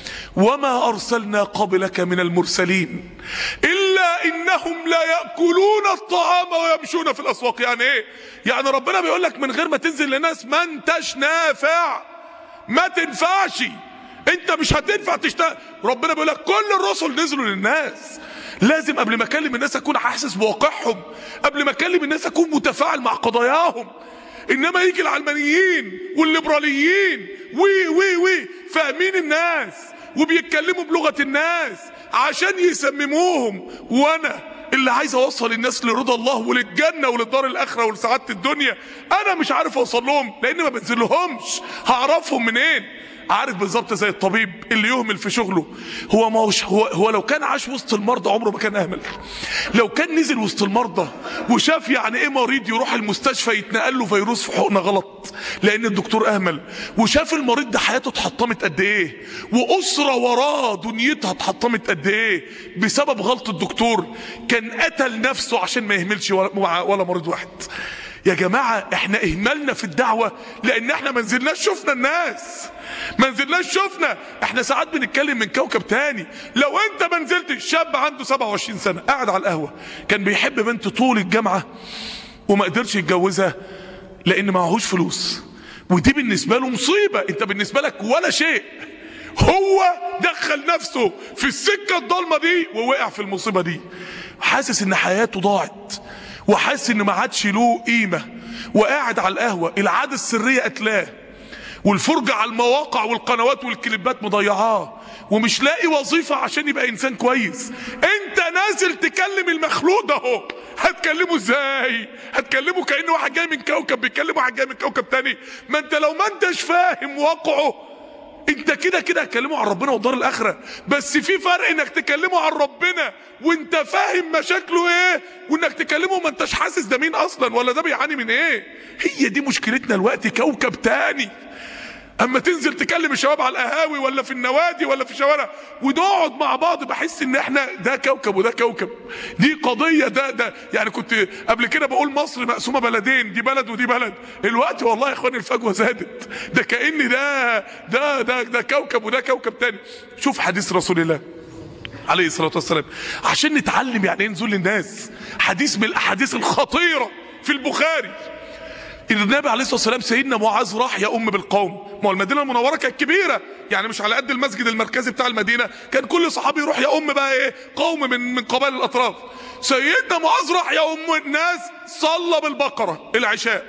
وما أرسلنا قبلك من المرسلين إلا إنهم لا يأكلون الطعام ويمشون في الأسواق يعني إيه يعني ربنا بيقول لك من غير ما تنزل لناس ما انتش نافع ما تنفعش انت مش هتنفع تشتغل ربنا بيقول لك كل الرسل نزلوا للناس لازم قبل ما اكلم الناس اكون حاسس بواقعهم قبل ما اكلم الناس اكون متفاعل مع قضاياهم انما يجي العلمانيين والليبراليين وي وي وي فاهمين الناس وبيتكلموا بلغة الناس عشان يسمموهم وانا اللي عايز اوصل الناس لرضا الله وللجنة وللدار الاخرة ولسعادة الدنيا انا مش عارف اوصل لهم لان ما بنزلهمش هعرفهم منين عارف بالظبط زي الطبيب اللي يهمل في شغله هو ما هوش هو, هو لو كان عاش وسط المرضى عمره ما كان اهمل لو كان نزل وسط المرضى وشاف يعني ايه مريض يروح المستشفى يتنقل له فيروس في حقنه غلط لان الدكتور اهمل وشاف المريض ده حياته اتحطمت قد ايه واسره وراه دنيتها اتحطمت قد ايه بسبب غلط الدكتور كان قتل نفسه عشان ما يهملش ولا, ولا مريض واحد يا جماعه احنا اهملنا في الدعوه لان احنا ما نزلناش شفنا الناس ما نزلناش شفنا احنا ساعات بنتكلم من كوكب تاني لو انت ما نزلتش شاب عنده 27 سنه قاعد على القهوه كان بيحب بنت طول الجامعه وما قدرش يتجوزها لان معهوش فلوس ودي بالنسبه له مصيبه انت بالنسبه لك ولا شيء هو دخل نفسه في السكه الضلمه دي ووقع في المصيبه دي حاسس ان حياته ضاعت وحاسس ان ما عادش له قيمه وقاعد على القهوه العاده السريه قتلاه والفرجة على المواقع والقنوات والكليبات مضيعاه ومش لاقي وظيفة عشان يبقى إنسان كويس أنت نازل تكلم المخلوق ده هو هتكلمه ازاي هتكلمه كأنه واحد جاي من كوكب بيكلم واحد جاي من كوكب تاني ما انت لو ما انتش فاهم واقعه انت كده كده هتكلمه عن ربنا والدار الاخره بس في فرق انك تكلمه عن ربنا وانت فاهم مشاكله ايه وانك تكلمه ما انتش حاسس ده مين اصلا ولا ده بيعاني من ايه هي دي مشكلتنا الوقت كوكب تاني اما تنزل تكلم الشباب على القهاوي ولا في النوادي ولا في الشوارع ونقعد مع بعض بحس ان احنا ده كوكب وده كوكب دي قضيه ده ده يعني كنت قبل كده بقول مصر مقسومه بلدين دي بلد ودي بلد الوقت والله يا اخواني الفجوه زادت ده كان ده ده ده ده كوكب وده كوكب تاني شوف حديث رسول الله عليه الصلاه والسلام عشان نتعلم يعني ايه نزول للناس حديث من الاحاديث الخطيره في البخاري النبي عليه الصلاه والسلام سيدنا معاذ راح يا ام بالقوم ما هو المدينه المنوره كانت كبيره يعني مش على قد المسجد المركزي بتاع المدينه كان كل صحابي يروح يا ام بقى ايه قوم من من قبائل الاطراف سيدنا معاذ راح يا ام الناس صلى بالبقره العشاء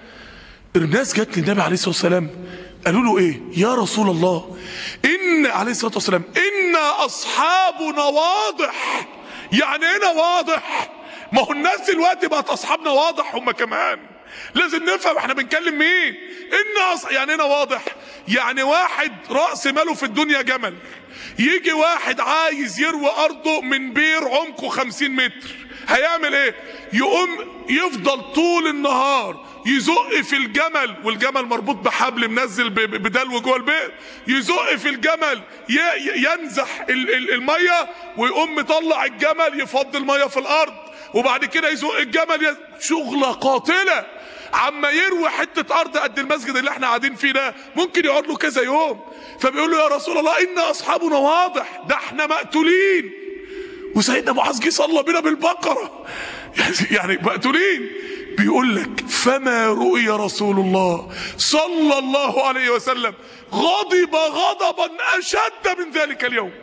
الناس جت للنبي عليه الصلاه والسلام قالوا له ايه يا رسول الله ان عليه الصلاه والسلام ان اصحابنا واضح يعني ايه واضح ما هو الناس دلوقتي بقت اصحابنا واضح هم كمان لازم نفهم احنا بنكلم مين ان أص... يعني هنا واضح يعني واحد رأس ماله في الدنيا جمل يجي واحد عايز يروي ارضه من بير عمقه خمسين متر هيعمل ايه يقوم يفضل طول النهار يزق في الجمل والجمل مربوط بحبل منزل ب- ب- بدلو جوه البئر يزق في الجمل ي- ي- ينزح ال- ال- الميه ويقوم مطلع الجمل يفضي الميه في الارض وبعد كده يزق الجمل ي- شغله قاتله عما يروي حته ارض قد المسجد اللي احنا قاعدين فيه ده ممكن يقعد له كذا يوم فبيقول له يا رسول الله ان اصحابنا واضح ده احنا مقتولين وسيدنا معاذ جه صلى بينا بالبقره يعني مقتولين بيقول لك فما رؤي رسول الله صلى الله عليه وسلم غضب غضبا اشد من ذلك اليوم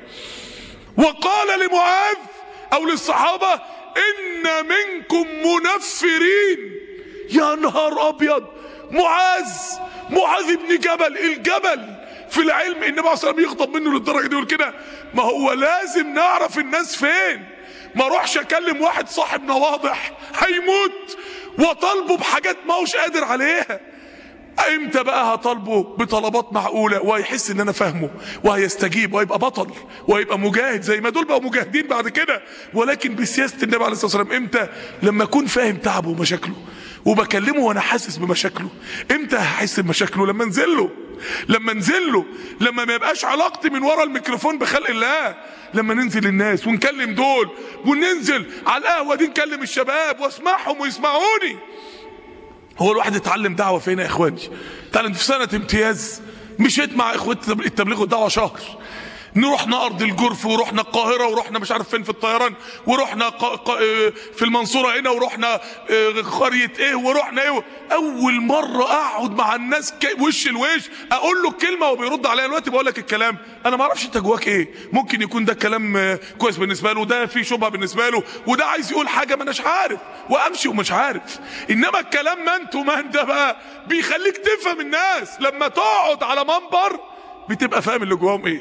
وقال لمعاذ او للصحابه ان منكم منفرين يا نهار ابيض معاذ معاذ بن جبل الجبل في العلم النبي عليه الصلاه والسلام يغضب منه للدرجه دي يقول كده ما هو لازم نعرف الناس فين ما اروحش اكلم واحد صاحبنا واضح هيموت وطالبه بحاجات ما هوش قادر عليها امتى بقى هطالبه بطلبات معقولة وهيحس ان انا فاهمه وهيستجيب وهيبقى بطل وهيبقى مجاهد زي ما دول بقوا مجاهدين بعد كده ولكن بسياسة النبي عليه الصلاة والسلام امتى لما اكون فاهم تعبه ومشاكله وبكلمه وانا حاسس بمشاكله امتى هحس بمشاكله لما انزل له لما انزل له لما ما يبقاش علاقتي من ورا الميكروفون بخلق الله لما ننزل الناس ونكلم دول وننزل على القهوه دي نكلم الشباب واسمعهم ويسمعوني هو الواحد اتعلم دعوة فين يا اخواني اتعلم في سنة امتياز مشيت مع اخوتي التبليغ والدعوة شهر نروحنا ارض الجرف ورحنا القاهره ورحنا مش عارف فين في الطيران ورحنا ق... ق... اه في المنصوره هنا ورحنا اه قريه ايه ورحنا ايه اول مره اقعد مع الناس ك... وش الوش اقول له الكلمه وبيرد عليا دلوقتي بقول لك الكلام انا ما اعرفش انت جواك ايه ممكن يكون ده كلام اه كويس بالنسبه له وده في شبهه بالنسبه له وده عايز يقول حاجه ما اناش عارف وامشي ومش عارف انما الكلام ما انت وما انت بقى بيخليك تفهم الناس لما تقعد على منبر بتبقى فاهم اللي جواهم ايه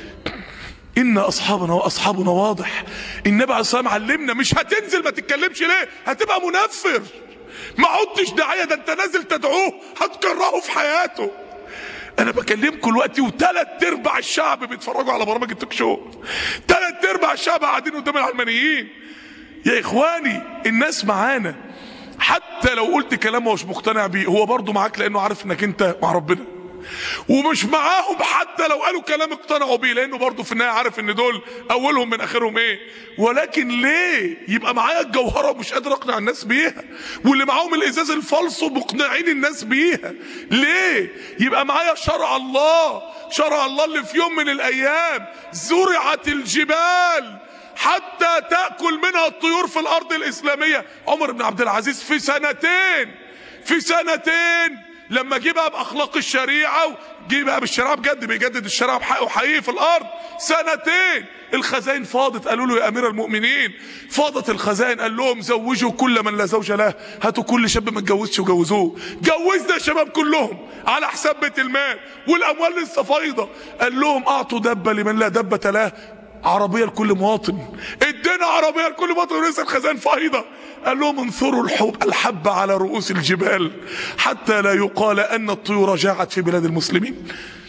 إن أصحابنا وأصحابنا واضح النبي عليه الصلاة والسلام علمنا مش هتنزل ما تتكلمش ليه هتبقى منفر ما عدتش داعية ده أنت نازل تدعوه هتكرهه في حياته أنا بكلمكم دلوقتي وثلاث أرباع الشعب بيتفرجوا على برامج التوك شو ثلاث أرباع الشعب قاعدين قدام العلمانيين يا إخواني الناس معانا حتى لو قلت كلام مش مقتنع بيه هو برضه معاك لأنه عارف إنك أنت مع ربنا ومش معاهم حتى لو قالوا كلام اقتنعوا بيه لانه برضه في النهايه عارف ان دول اولهم من اخرهم ايه ولكن ليه يبقى معايا الجوهره ومش قادر اقنع الناس بيها واللي معاهم الازاز الفالصو مقنعين الناس بيها ليه يبقى معايا شرع الله شرع الله اللي في يوم من الايام زرعت الجبال حتى تاكل منها الطيور في الارض الاسلاميه عمر بن عبد العزيز في سنتين في سنتين لما جه بقى باخلاق الشريعه جه بقى بالشريعه بجد بيجدد الشريعه بحقه حقيقي في الارض سنتين الخزائن فاضت قالوا له يا امير المؤمنين فاضت الخزائن قال لهم زوجوا كل من لا زوج له هاتوا كل شاب ما اتجوزش وجوزوه جوزنا الشباب كلهم على حساب بيت المال والاموال لسه فايضه قال لهم اعطوا دبه لمن لا دبه له عربيه لكل مواطن ادينا عربيه لكل مواطن ولسه الخزائن فايضه قال لهم انثروا الحب الحب على رؤوس الجبال حتى لا يقال ان الطيور جاعت في بلاد المسلمين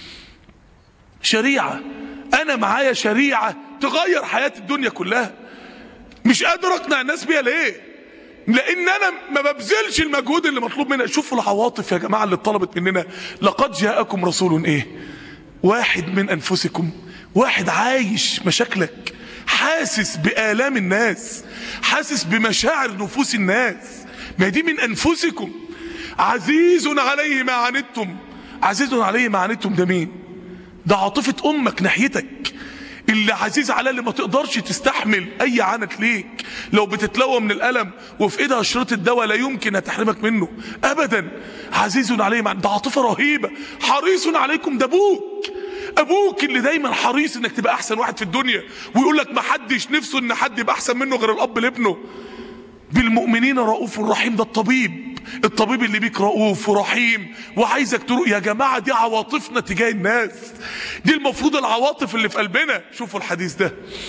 شريعه انا معايا شريعه تغير حياه الدنيا كلها مش قادر اقنع الناس بيها ليه لان انا ما ببذلش المجهود اللي مطلوب مني شوفوا العواطف يا جماعه اللي طلبت مننا لقد جاءكم رسول ايه واحد من انفسكم واحد عايش مشاكلك حاسس بآلام الناس حاسس بمشاعر نفوس الناس ما دي من أنفسكم عزيز عليه ما عنتم عزيز عليه ما عنتم ده مين ده عاطفة أمك ناحيتك اللي عزيز على اللي ما تقدرش تستحمل أي عنت ليك لو بتتلوى من الألم وفي إيدها شريط الدواء لا يمكن أن تحرمك منه أبدا عزيز عليه ما ده عاطفة رهيبة حريص عليكم ده أبوك ابوك اللي دايما حريص انك تبقى احسن واحد في الدنيا ويقول لك ما حدش نفسه ان حد يبقى احسن منه غير الاب لابنه بالمؤمنين رؤوف رحيم ده الطبيب الطبيب اللي بيك رؤوف ورحيم وعايزك تروح يا جماعه دي عواطفنا تجاه الناس دي المفروض العواطف اللي في قلبنا شوفوا الحديث ده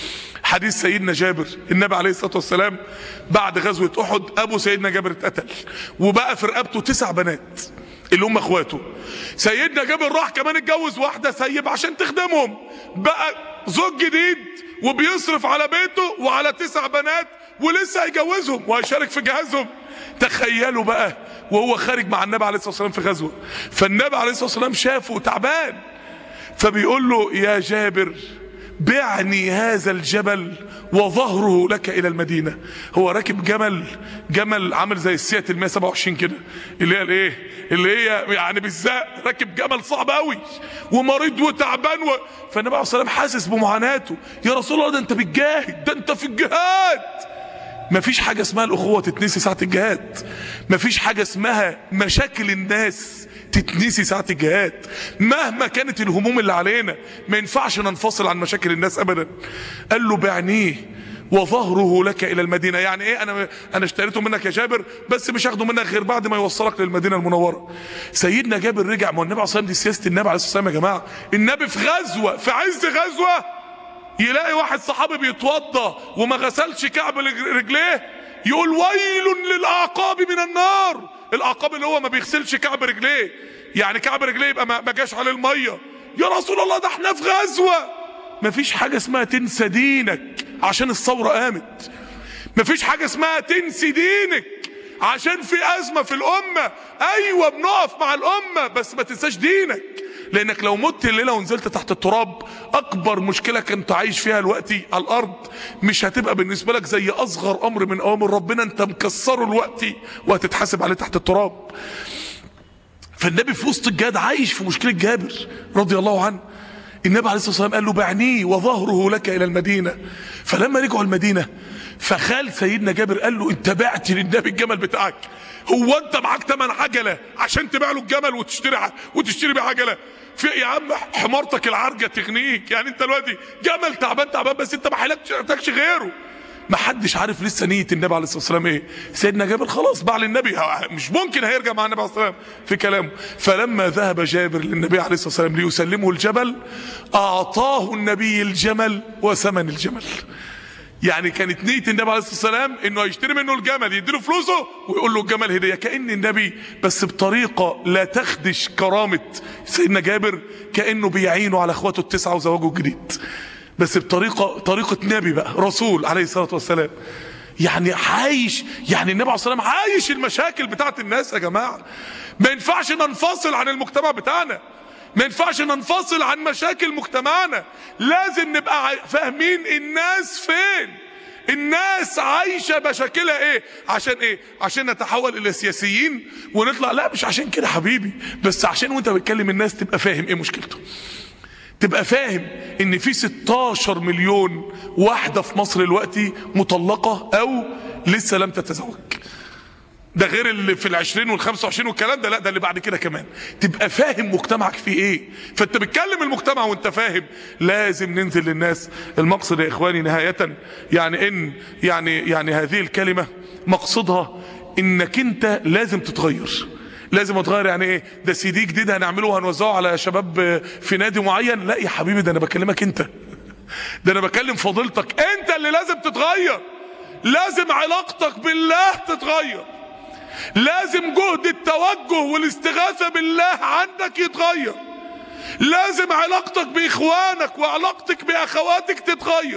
حديث سيدنا جابر النبي عليه الصلاه والسلام بعد غزوه احد ابو سيدنا جابر اتقتل وبقى في رقبته تسع بنات اللي هم اخواته سيدنا جابر راح كمان اتجوز واحده سيب عشان تخدمهم بقى زوج جديد وبيصرف على بيته وعلى تسع بنات ولسه هيجوزهم وهيشارك في جهازهم تخيلوا بقى وهو خارج مع النبي عليه الصلاه والسلام في غزوه فالنبي عليه الصلاه والسلام شافه تعبان فبيقول له يا جابر بعني هذا الجبل وظهره لك الى المدينه هو راكب جمل جمل عامل زي السيات ال 127 كده اللي هي الايه اللي هي يعني بالذات راكب جمل صعب قوي ومريض وتعبان و... فالنبي عليه الصلاه والسلام حاسس بمعاناته يا رسول الله ده انت بتجاهد ده انت في الجهاد مفيش حاجة اسمها الأخوة تتنسي ساعة الجهاد مفيش حاجة اسمها مشاكل الناس تتنسي ساعة الجهاد مهما كانت الهموم اللي علينا ما ينفعش ننفصل عن مشاكل الناس أبدا قال له بعنيه وظهره لك الى المدينه يعني ايه انا انا اشتريته منك يا جابر بس مش هاخده منك غير بعد ما يوصلك للمدينه المنوره سيدنا جابر رجع ما هو النبي عليه الصلاه والسلام دي سياسه النبي عليه الصلاه والسلام يا جماعه النبي في غزوه في عز غزوه يلاقي واحد صحابي بيتوضى وما غسلش كعب رجليه يقول ويل للاعقاب من النار الاعقاب اللي هو ما بيغسلش كعب رجليه يعني كعب رجليه يبقى ما جاش عليه الميه يا رسول الله ده احنا في غزوه مفيش حاجه اسمها تنسى دينك عشان الثوره قامت مفيش حاجه اسمها تنسي دينك عشان في ازمه في الامه ايوه بنقف مع الامه بس ما تنساش دينك لانك لو مت الليله ونزلت تحت التراب اكبر مشكله كنت عايش فيها دلوقتي على الارض مش هتبقى بالنسبه لك زي اصغر امر من اوامر ربنا انت مكسره دلوقتي وهتتحاسب عليه تحت التراب فالنبي في وسط الجهاد عايش في مشكله جابر رضي الله عنه النبي عليه الصلاه والسلام قال له بعنيه وظهره لك الى المدينه فلما رجعوا المدينه فخال سيدنا جابر قال له انت بعت للنبي الجمل بتاعك هو انت معاك تمن عجله عشان تبيع له الجمل وتشتري وتشتري بيه عجله في يا عم حمارتك العرجه تغنيك يعني انت دلوقتي جمل تعبان تعبان بس انت ما حيلكش غيره ما حدش عارف لسه نيه النبي عليه الصلاه والسلام ايه سيدنا جابر خلاص باع للنبي مش ممكن هيرجع مع النبي عليه الصلاه والسلام في كلامه فلما ذهب جابر للنبي عليه الصلاه والسلام ليسلمه الجبل اعطاه النبي الجمل وثمن الجمل يعني كانت نية النبي عليه الصلاة والسلام انه يشتري منه الجمل يديله فلوسه ويقول له الجمل هدية كأن النبي بس بطريقة لا تخدش كرامة سيدنا جابر كأنه بيعينه على اخواته التسعة وزواجه الجديد بس بطريقة طريقة نبي بقى رسول عليه الصلاة والسلام يعني عايش يعني النبي عليه الصلاة والسلام عايش المشاكل بتاعت الناس يا جماعة ما ينفعش ننفصل عن المجتمع بتاعنا ما ينفعش ننفصل عن مشاكل مجتمعنا لازم نبقى فاهمين الناس فين الناس عايشة مشاكلها ايه عشان ايه عشان نتحول الى سياسيين ونطلع لا مش عشان كده حبيبي بس عشان وانت بتكلم الناس تبقى فاهم ايه مشكلته تبقى فاهم ان في 16 مليون واحدة في مصر دلوقتي مطلقة او لسه لم تتزوج ده غير اللي في العشرين والخمسة وعشرين والكلام ده لا ده اللي بعد كده كمان تبقى فاهم مجتمعك فيه ايه فانت بتكلم المجتمع وانت فاهم لازم ننزل للناس المقصد يا اخواني نهاية يعني ان يعني يعني هذه الكلمة مقصدها انك انت لازم تتغير لازم اتغير يعني ايه ده سي دي جديد هنعمله وهنوزعه على شباب في نادي معين لا يا حبيبي ده انا بكلمك انت ده انا بكلم فضيلتك انت اللي لازم تتغير لازم علاقتك بالله تتغير لازم جهد التوجه والاستغاثة بالله عندك يتغير لازم علاقتك بإخوانك وعلاقتك بأخواتك تتغير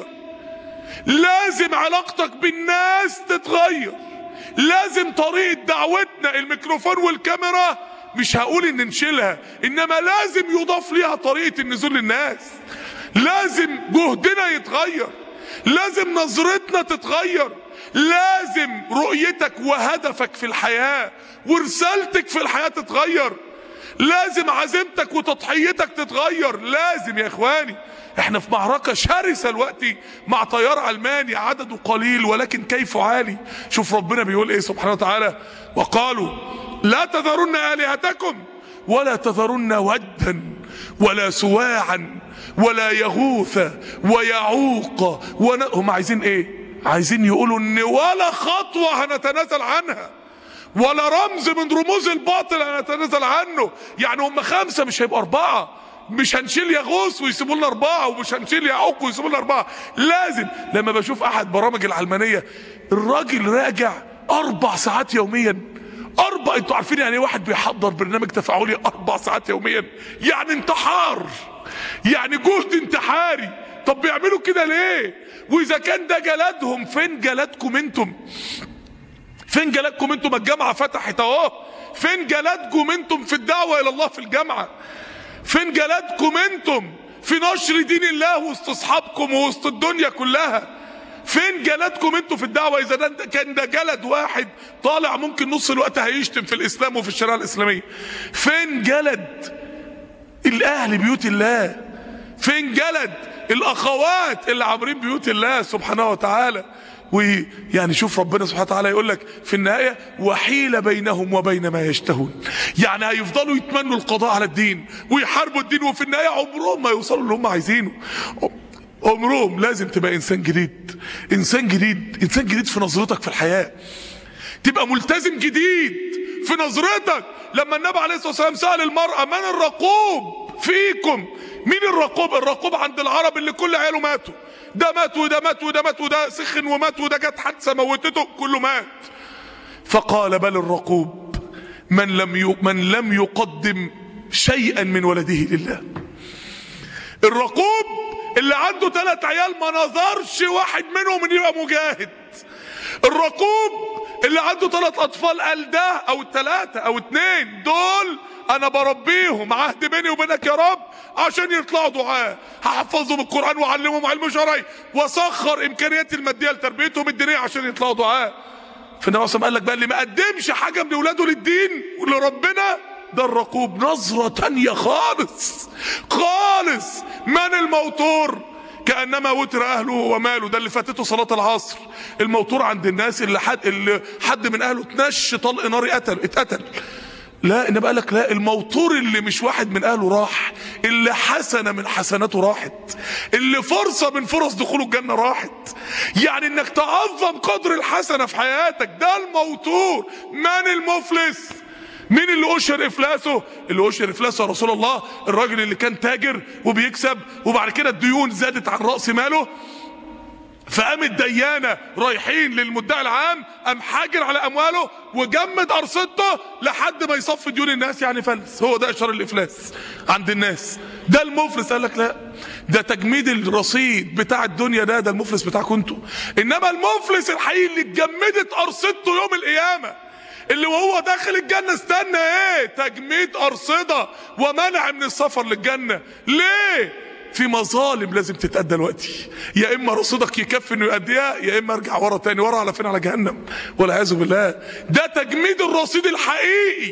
لازم علاقتك بالناس تتغير لازم طريقة دعوتنا الميكروفون والكاميرا مش هقول ان نشيلها انما لازم يضاف ليها طريقة النزول للناس لازم جهدنا يتغير لازم نظرتنا تتغير لازم رؤيتك وهدفك في الحياة ورسالتك في الحياة تتغير لازم عزيمتك وتضحيتك تتغير لازم يا اخواني احنا في معركة شرسة دلوقتي مع طيار علماني عدده قليل ولكن كيفه عالي شوف ربنا بيقول ايه سبحانه وتعالى وقالوا لا تذرن آلهتكم ولا تذرن ودا ولا سواعا ولا يغوث ويعوق ون... هم عايزين ايه عايزين يقولوا ان ولا خطوة هنتنازل عنها ولا رمز من رموز الباطل هنتنازل عنه يعني هم خمسة مش هيبقوا أربعة مش هنشيل يغوص ويسيبوا لنا اربعه ومش هنشيل يعوق ويسيبوا لنا اربعه لازم لما بشوف احد برامج العلمانيه الراجل راجع اربع ساعات يوميا اربع انتوا عارفين يعني ايه واحد بيحضر برنامج تفاعلي اربع ساعات يوميا يعني انتحار يعني جهد انتحاري طب بيعملوا كده ليه واذا كان ده جلدهم فين جلدكم انتم فين جلدكم انتم الجامعه فتحت اهو فين جلدكم انتم في الدعوه الى الله في الجامعه فين جلدكم انتم في نشر دين الله وسط اصحابكم ووسط الدنيا كلها فين جلدكم انتوا في الدعوه اذا ده كان ده جلد واحد طالع ممكن نص الوقت هيشتم في الاسلام وفي الشريعه الاسلاميه فين جلد الاهل بيوت الله فين جلد الاخوات اللي عامرين بيوت الله سبحانه وتعالى ويعني شوف ربنا سبحانه وتعالى يقول لك في النهايه وحيل بينهم وبين ما يشتهون يعني هيفضلوا يتمنوا القضاء على الدين ويحاربوا الدين وفي النهايه عمرهم ما يوصلوا اللي هم عايزينه عمرهم لازم تبقى انسان جديد انسان جديد انسان جديد في نظرتك في الحياه تبقى ملتزم جديد في نظرتك لما النبي عليه الصلاه والسلام سال المراه من الرقوب فيكم مين الرقوب الرقوب عند العرب اللي كل عياله ماتوا ده مات وده مات وده مات وده سخن ومات وده جت حادثه موتته كله مات فقال بل الرقوب من لم من لم يقدم شيئا من ولده لله الرقوب اللي عنده ثلاث عيال ما نظرش واحد منهم ان يبقى مجاهد الرقوب اللي عنده ثلاث اطفال قال ده او الثلاثه او اتنين دول انا بربيهم عهد بيني وبينك يا رب عشان يطلعوا دعاء هحفظهم القران واعلمهم علم شرعي واسخر امكانياتي الماديه لتربيتهم الدينيه عشان يطلعوا دعاء فالنبي صلى قال لك بقى اللي ما قدمش حاجه من اولاده للدين ولربنا ده الرقوب نظرة تانية خالص خالص من الموتور كأنما وتر أهله وماله ده اللي فاتته صلاة العصر الموتور عند الناس اللي حد, اللي حد من أهله تنش طلق نار قتل اتقتل لا إنما قالك لا الموتور اللي مش واحد من أهله راح اللي حسنة من حسناته راحت اللي فرصة من فرص دخوله الجنة راحت يعني إنك تعظم قدر الحسنة في حياتك ده الموتور من المفلس مين اللي اشهر افلاسه اللي اشهر افلاسه يا رسول الله الراجل اللي كان تاجر وبيكسب وبعد كده الديون زادت عن راس ماله فقام الديانة رايحين للمدعي العام قام حاجر على امواله وجمد ارصدته لحد ما يصفي ديون الناس يعني فلس هو ده اشهر الافلاس عند الناس ده المفلس قال لك لا ده تجميد الرصيد بتاع الدنيا ده ده المفلس بتاعكم انتوا انما المفلس الحقيقي اللي اتجمدت ارصدته يوم القيامه اللي وهو داخل الجنة استنى ايه تجميد ارصدة ومنع من السفر للجنة ليه في مظالم لازم تتأدى دلوقتي يا اما رصيدك يكفي انه يأديها يا اما ارجع ورا تاني ورا على فين على جهنم والعياذ بالله ده تجميد الرصيد الحقيقي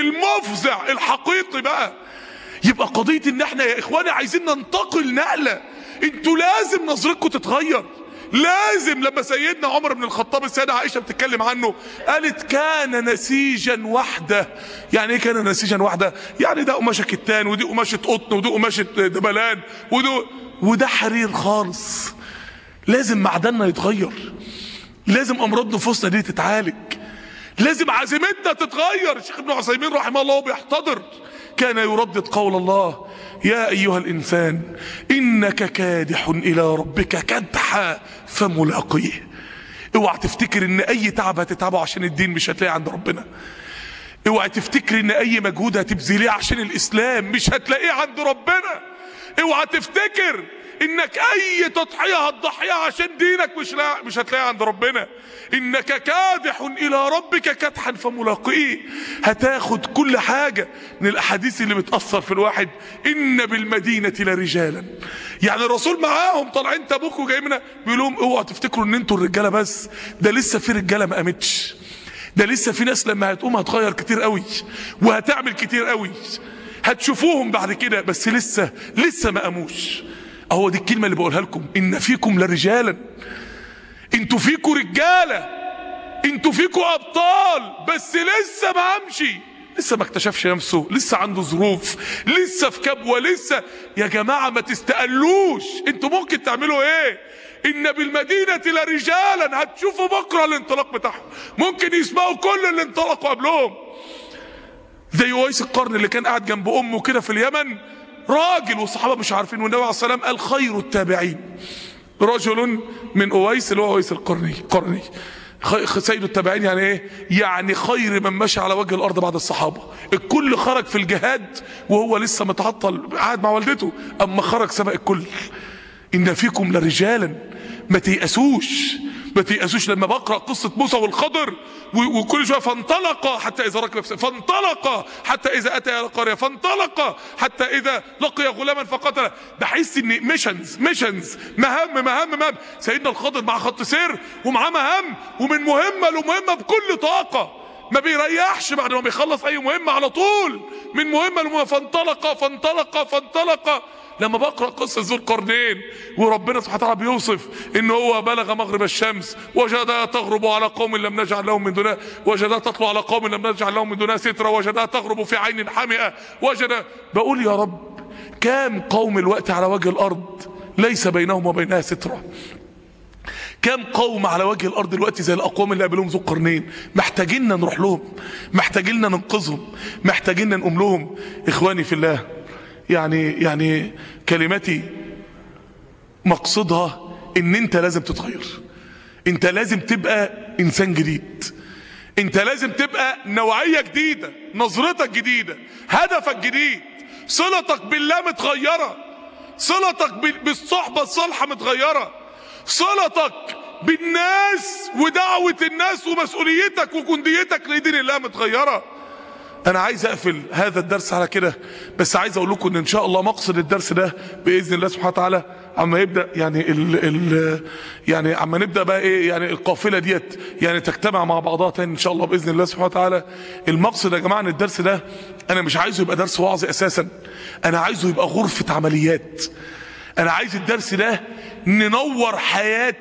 المفزع الحقيقي بقى يبقى قضية ان احنا يا اخواني عايزين ننتقل نقلة انتوا لازم نظرتكم تتغير لازم لما سيدنا عمر بن الخطاب السيدة عائشة بتتكلم عنه قالت كان نسيجا وحده يعني ايه كان نسيجا وحده يعني ده قماشة كتان ودي قماشة قطن ودي قماشة دبلان وده وده حرير خالص لازم معدننا يتغير لازم امراض نفوسنا دي تتعالج لازم عزيمتنا تتغير الشيخ ابن عثيمين رحمه الله بيحتضر كان يردد قول الله يا أيها الإنسان إنك كادح إلى ربك كدحا فملاقيه اوعى تفتكر ان اي تعب هتتعبه عشان الدين مش هتلاقيه عند ربنا اوعى تفتكر ان اي مجهود هتبذليه عشان الاسلام مش هتلاقيه عند ربنا اوعى تفتكر انك اي تضحيه هتضحيها عشان دينك مش لا مش هتلاقيها عند ربنا انك كادح الى ربك كدحا فملاقيه هتاخد كل حاجه من الاحاديث اللي بتاثر في الواحد ان بالمدينه لرجالا يعني الرسول معاهم طالعين تبوك وجايين منها بيقول لهم اوعوا تفتكروا ان انتوا الرجاله بس ده لسه في رجاله ما قامتش ده لسه في ناس لما هتقوم هتغير كتير قوي وهتعمل كتير قوي هتشوفوهم بعد كده بس لسه لسه ما قاموش اهو دي الكلمه اللي بقولها لكم ان فيكم لرجالا انتوا فيكم رجاله انتوا فيكم ابطال بس لسه ما امشي لسه ما اكتشفش نفسه لسه عنده ظروف لسه في كبوه لسه يا جماعه ما تستقلوش انتوا ممكن تعملوا ايه ان بالمدينه لرجالا هتشوفوا بكره الانطلاق بتاعهم ممكن يسمعوا كل اللي انطلقوا قبلهم زي ويس القرن اللي كان قاعد جنب امه كده في اليمن راجل والصحابة مش عارفين والنبي عليه الصلاة والسلام قال خير التابعين رجل من أويس اللي هو أويس القرني قرني خ- سيد التابعين يعني ايه يعني خير من مشى على وجه الارض بعد الصحابه الكل خرج في الجهاد وهو لسه متعطل قاعد مع والدته اما خرج سبق الكل ان فيكم لرجالا ما تيأسوش ما تيأسوش لما بقرأ قصة موسى والخضر و- وكل شوية فانطلق حتى إذا ركب في- فانطلق حتى إذا أتى إلى القرية فانطلق حتى إذا لقي غلاما فقتله بحس إن ميشنز ميشنز مهام مهام مهام سيدنا الخضر مع خط سير ومعاه مهام ومن مهمة لمهمة بكل طاقة ما بيريحش بعد ما بيخلص اي مهمة على طول من مهمة لمهمة فانطلق فانطلق فانطلق لما بقرأ قصة ذو القرنين وربنا سبحانه وتعالى بيوصف ان هو بلغ مغرب الشمس وجدها تغرب على قوم لم نجعل لهم من دونها وجدها تطلع على قوم لم نجعل لهم من دونها سترة وجدها تغرب في عين حمئة وجد بقول يا رب كام قوم الوقت على وجه الارض ليس بينهم وبينها ستره كم قوم على وجه الارض دلوقتي زي الاقوام اللي قابلهم ذو القرنين محتاجيننا نروح لهم محتاجيننا ننقذهم محتاجيننا نقوم لهم اخواني في الله يعني يعني كلمتي مقصدها ان انت لازم تتغير انت لازم تبقى انسان جديد انت لازم تبقى نوعية جديدة نظرتك جديدة هدفك جديد صلتك بالله متغيرة صلتك بال- بالصحبة الصالحة متغيرة صلتك بالناس ودعوة الناس ومسؤوليتك وجنديتك لدين الله متغيرة انا عايز اقفل هذا الدرس على كده بس عايز اقول لكم ان ان شاء الله مقصد الدرس ده باذن الله سبحانه وتعالى اما يبدا يعني ال ال يعني اما نبدا بقى ايه يعني القافله ديت يعني تجتمع مع بعضها تاني ان شاء الله باذن الله سبحانه وتعالى المقصد يا جماعه ان الدرس ده انا مش عايزه يبقى درس وعظ اساسا انا عايزه يبقى غرفه عمليات انا عايز الدرس ده ننور حياه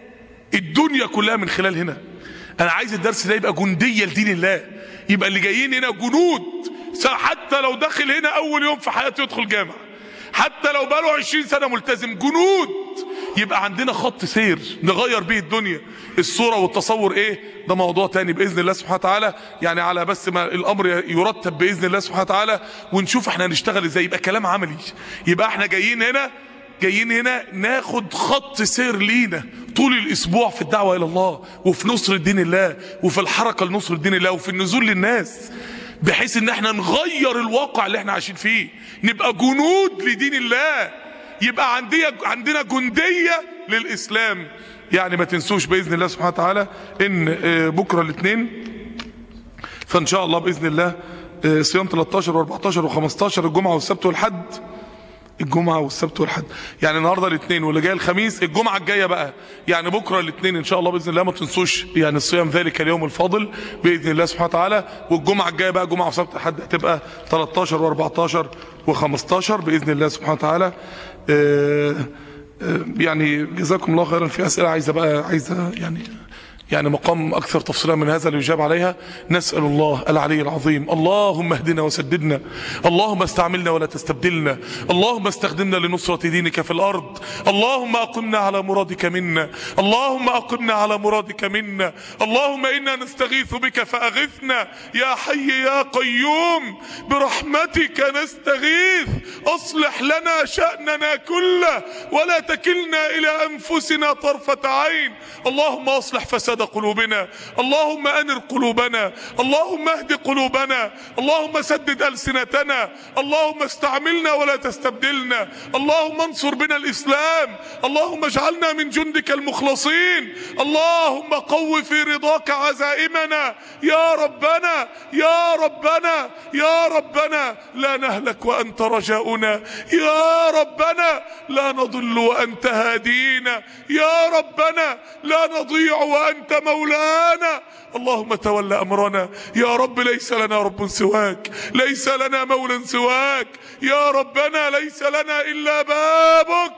الدنيا كلها من خلال هنا انا عايز الدرس ده يبقى جندية لدين الله يبقى اللي جايين هنا جنود س- حتى لو داخل هنا اول يوم في حياته يدخل جامع حتى لو بقاله 20 سنة ملتزم جنود يبقى عندنا خط سير نغير بيه الدنيا الصورة والتصور ايه ده موضوع تاني بإذن الله سبحانه وتعالى يعني على بس ما الأمر يرتب بإذن الله سبحانه وتعالى ونشوف احنا هنشتغل ازاي يبقى كلام عملي يبقى احنا جايين هنا جايين هنا ناخد خط سير لينا طول الاسبوع في الدعوه الى الله وفي نصر دين الله وفي الحركه لنصر دين الله وفي النزول للناس بحيث ان احنا نغير الواقع اللي احنا عايشين فيه نبقى جنود لدين الله يبقى عندي عندنا جنديه للاسلام يعني ما تنسوش باذن الله سبحانه وتعالى ان آه، بكره الاثنين فان شاء الله باذن الله آه، صيام 13 و14 و15 الجمعه والسبت والحد الجمعة والسبت والحد يعني النهاردة الاثنين واللي جاي الخميس الجمعة الجاية بقى يعني بكرة الاثنين ان شاء الله بإذن الله ما تنسوش يعني الصيام ذلك اليوم الفاضل بإذن الله سبحانه وتعالى والجمعة الجاية بقى جمعة وسبت الحد هتبقى 13 و14 و15 بإذن الله سبحانه وتعالى آه، آه، يعني جزاكم الله خيرا في أسئلة عايزة بقى عايزة يعني يعني مقام أكثر تفصيلا من هذا ليجاب عليها نسأل الله العلي العظيم اللهم اهدنا وسددنا اللهم استعملنا ولا تستبدلنا اللهم استخدمنا لنصرة دينك في الأرض اللهم أقمنا على مرادك منا اللهم أقمنا على مرادك منا اللهم إنا نستغيث بك فأغثنا يا حي يا قيوم برحمتك نستغيث أصلح لنا شأننا كله ولا تكلنا إلى أنفسنا طرفة عين اللهم أصلح فساد قلوبنا اللهم أنر قلوبنا اللهم اهد قلوبنا اللهم سدد ألسنتنا اللهم استعملنا ولا تستبدلنا اللهم انصر بنا الإسلام اللهم اجعلنا من جندك المخلصين اللهم قو في رضاك عزائمنا يا ربنا يا ربنا يا ربنا لا نهلك وأنت رجاؤنا يا ربنا لا نضل وأنت هادينا يا ربنا لا نضيع وأنت مولانا اللهم تولى أمرنا يا رب ليس لنا رب سواك ليس لنا مولى سواك يا ربنا ليس لنا إلا بابك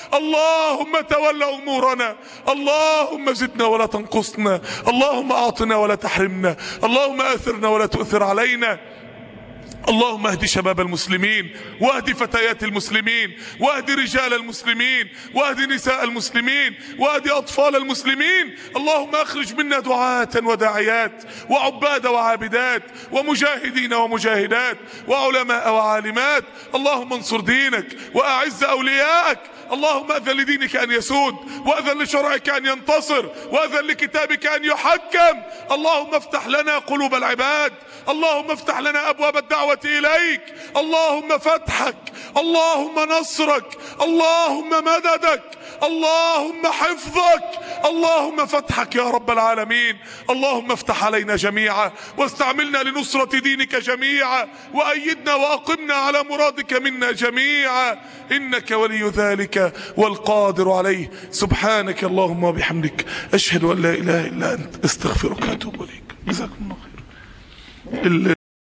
اللهم تولى أمورنا اللهم زدنا ولا تنقصنا اللهم أعطنا ولا تحرمنا اللهم آثرنا ولا تؤثر علينا اللهم اهد شباب المسلمين واهد فتيات المسلمين واهد رجال المسلمين واهد نساء المسلمين واهد اطفال المسلمين اللهم اخرج منا دعاة وداعيات وعباد وعابدات ومجاهدين ومجاهدات وعلماء وعالمات اللهم انصر دينك واعز اولياءك اللهم اذن لدينك ان يسود واذن لشرعك ان ينتصر واذن لكتابك ان يحكم اللهم افتح لنا قلوب العباد اللهم افتح لنا ابواب الدعوة اليك اللهم فتحك اللهم نصرك اللهم مددك اللهم حفظك اللهم فتحك يا رب العالمين اللهم افتح علينا جميعا واستعملنا لنصرة دينك جميعا وأيدنا وأقمنا على مرادك منا جميعا إنك ولي ذلك والقادر عليه سبحانك اللهم وبحمدك أشهد أن لا إله إلا أنت استغفرك وأتوب إليك جزاكم الله خير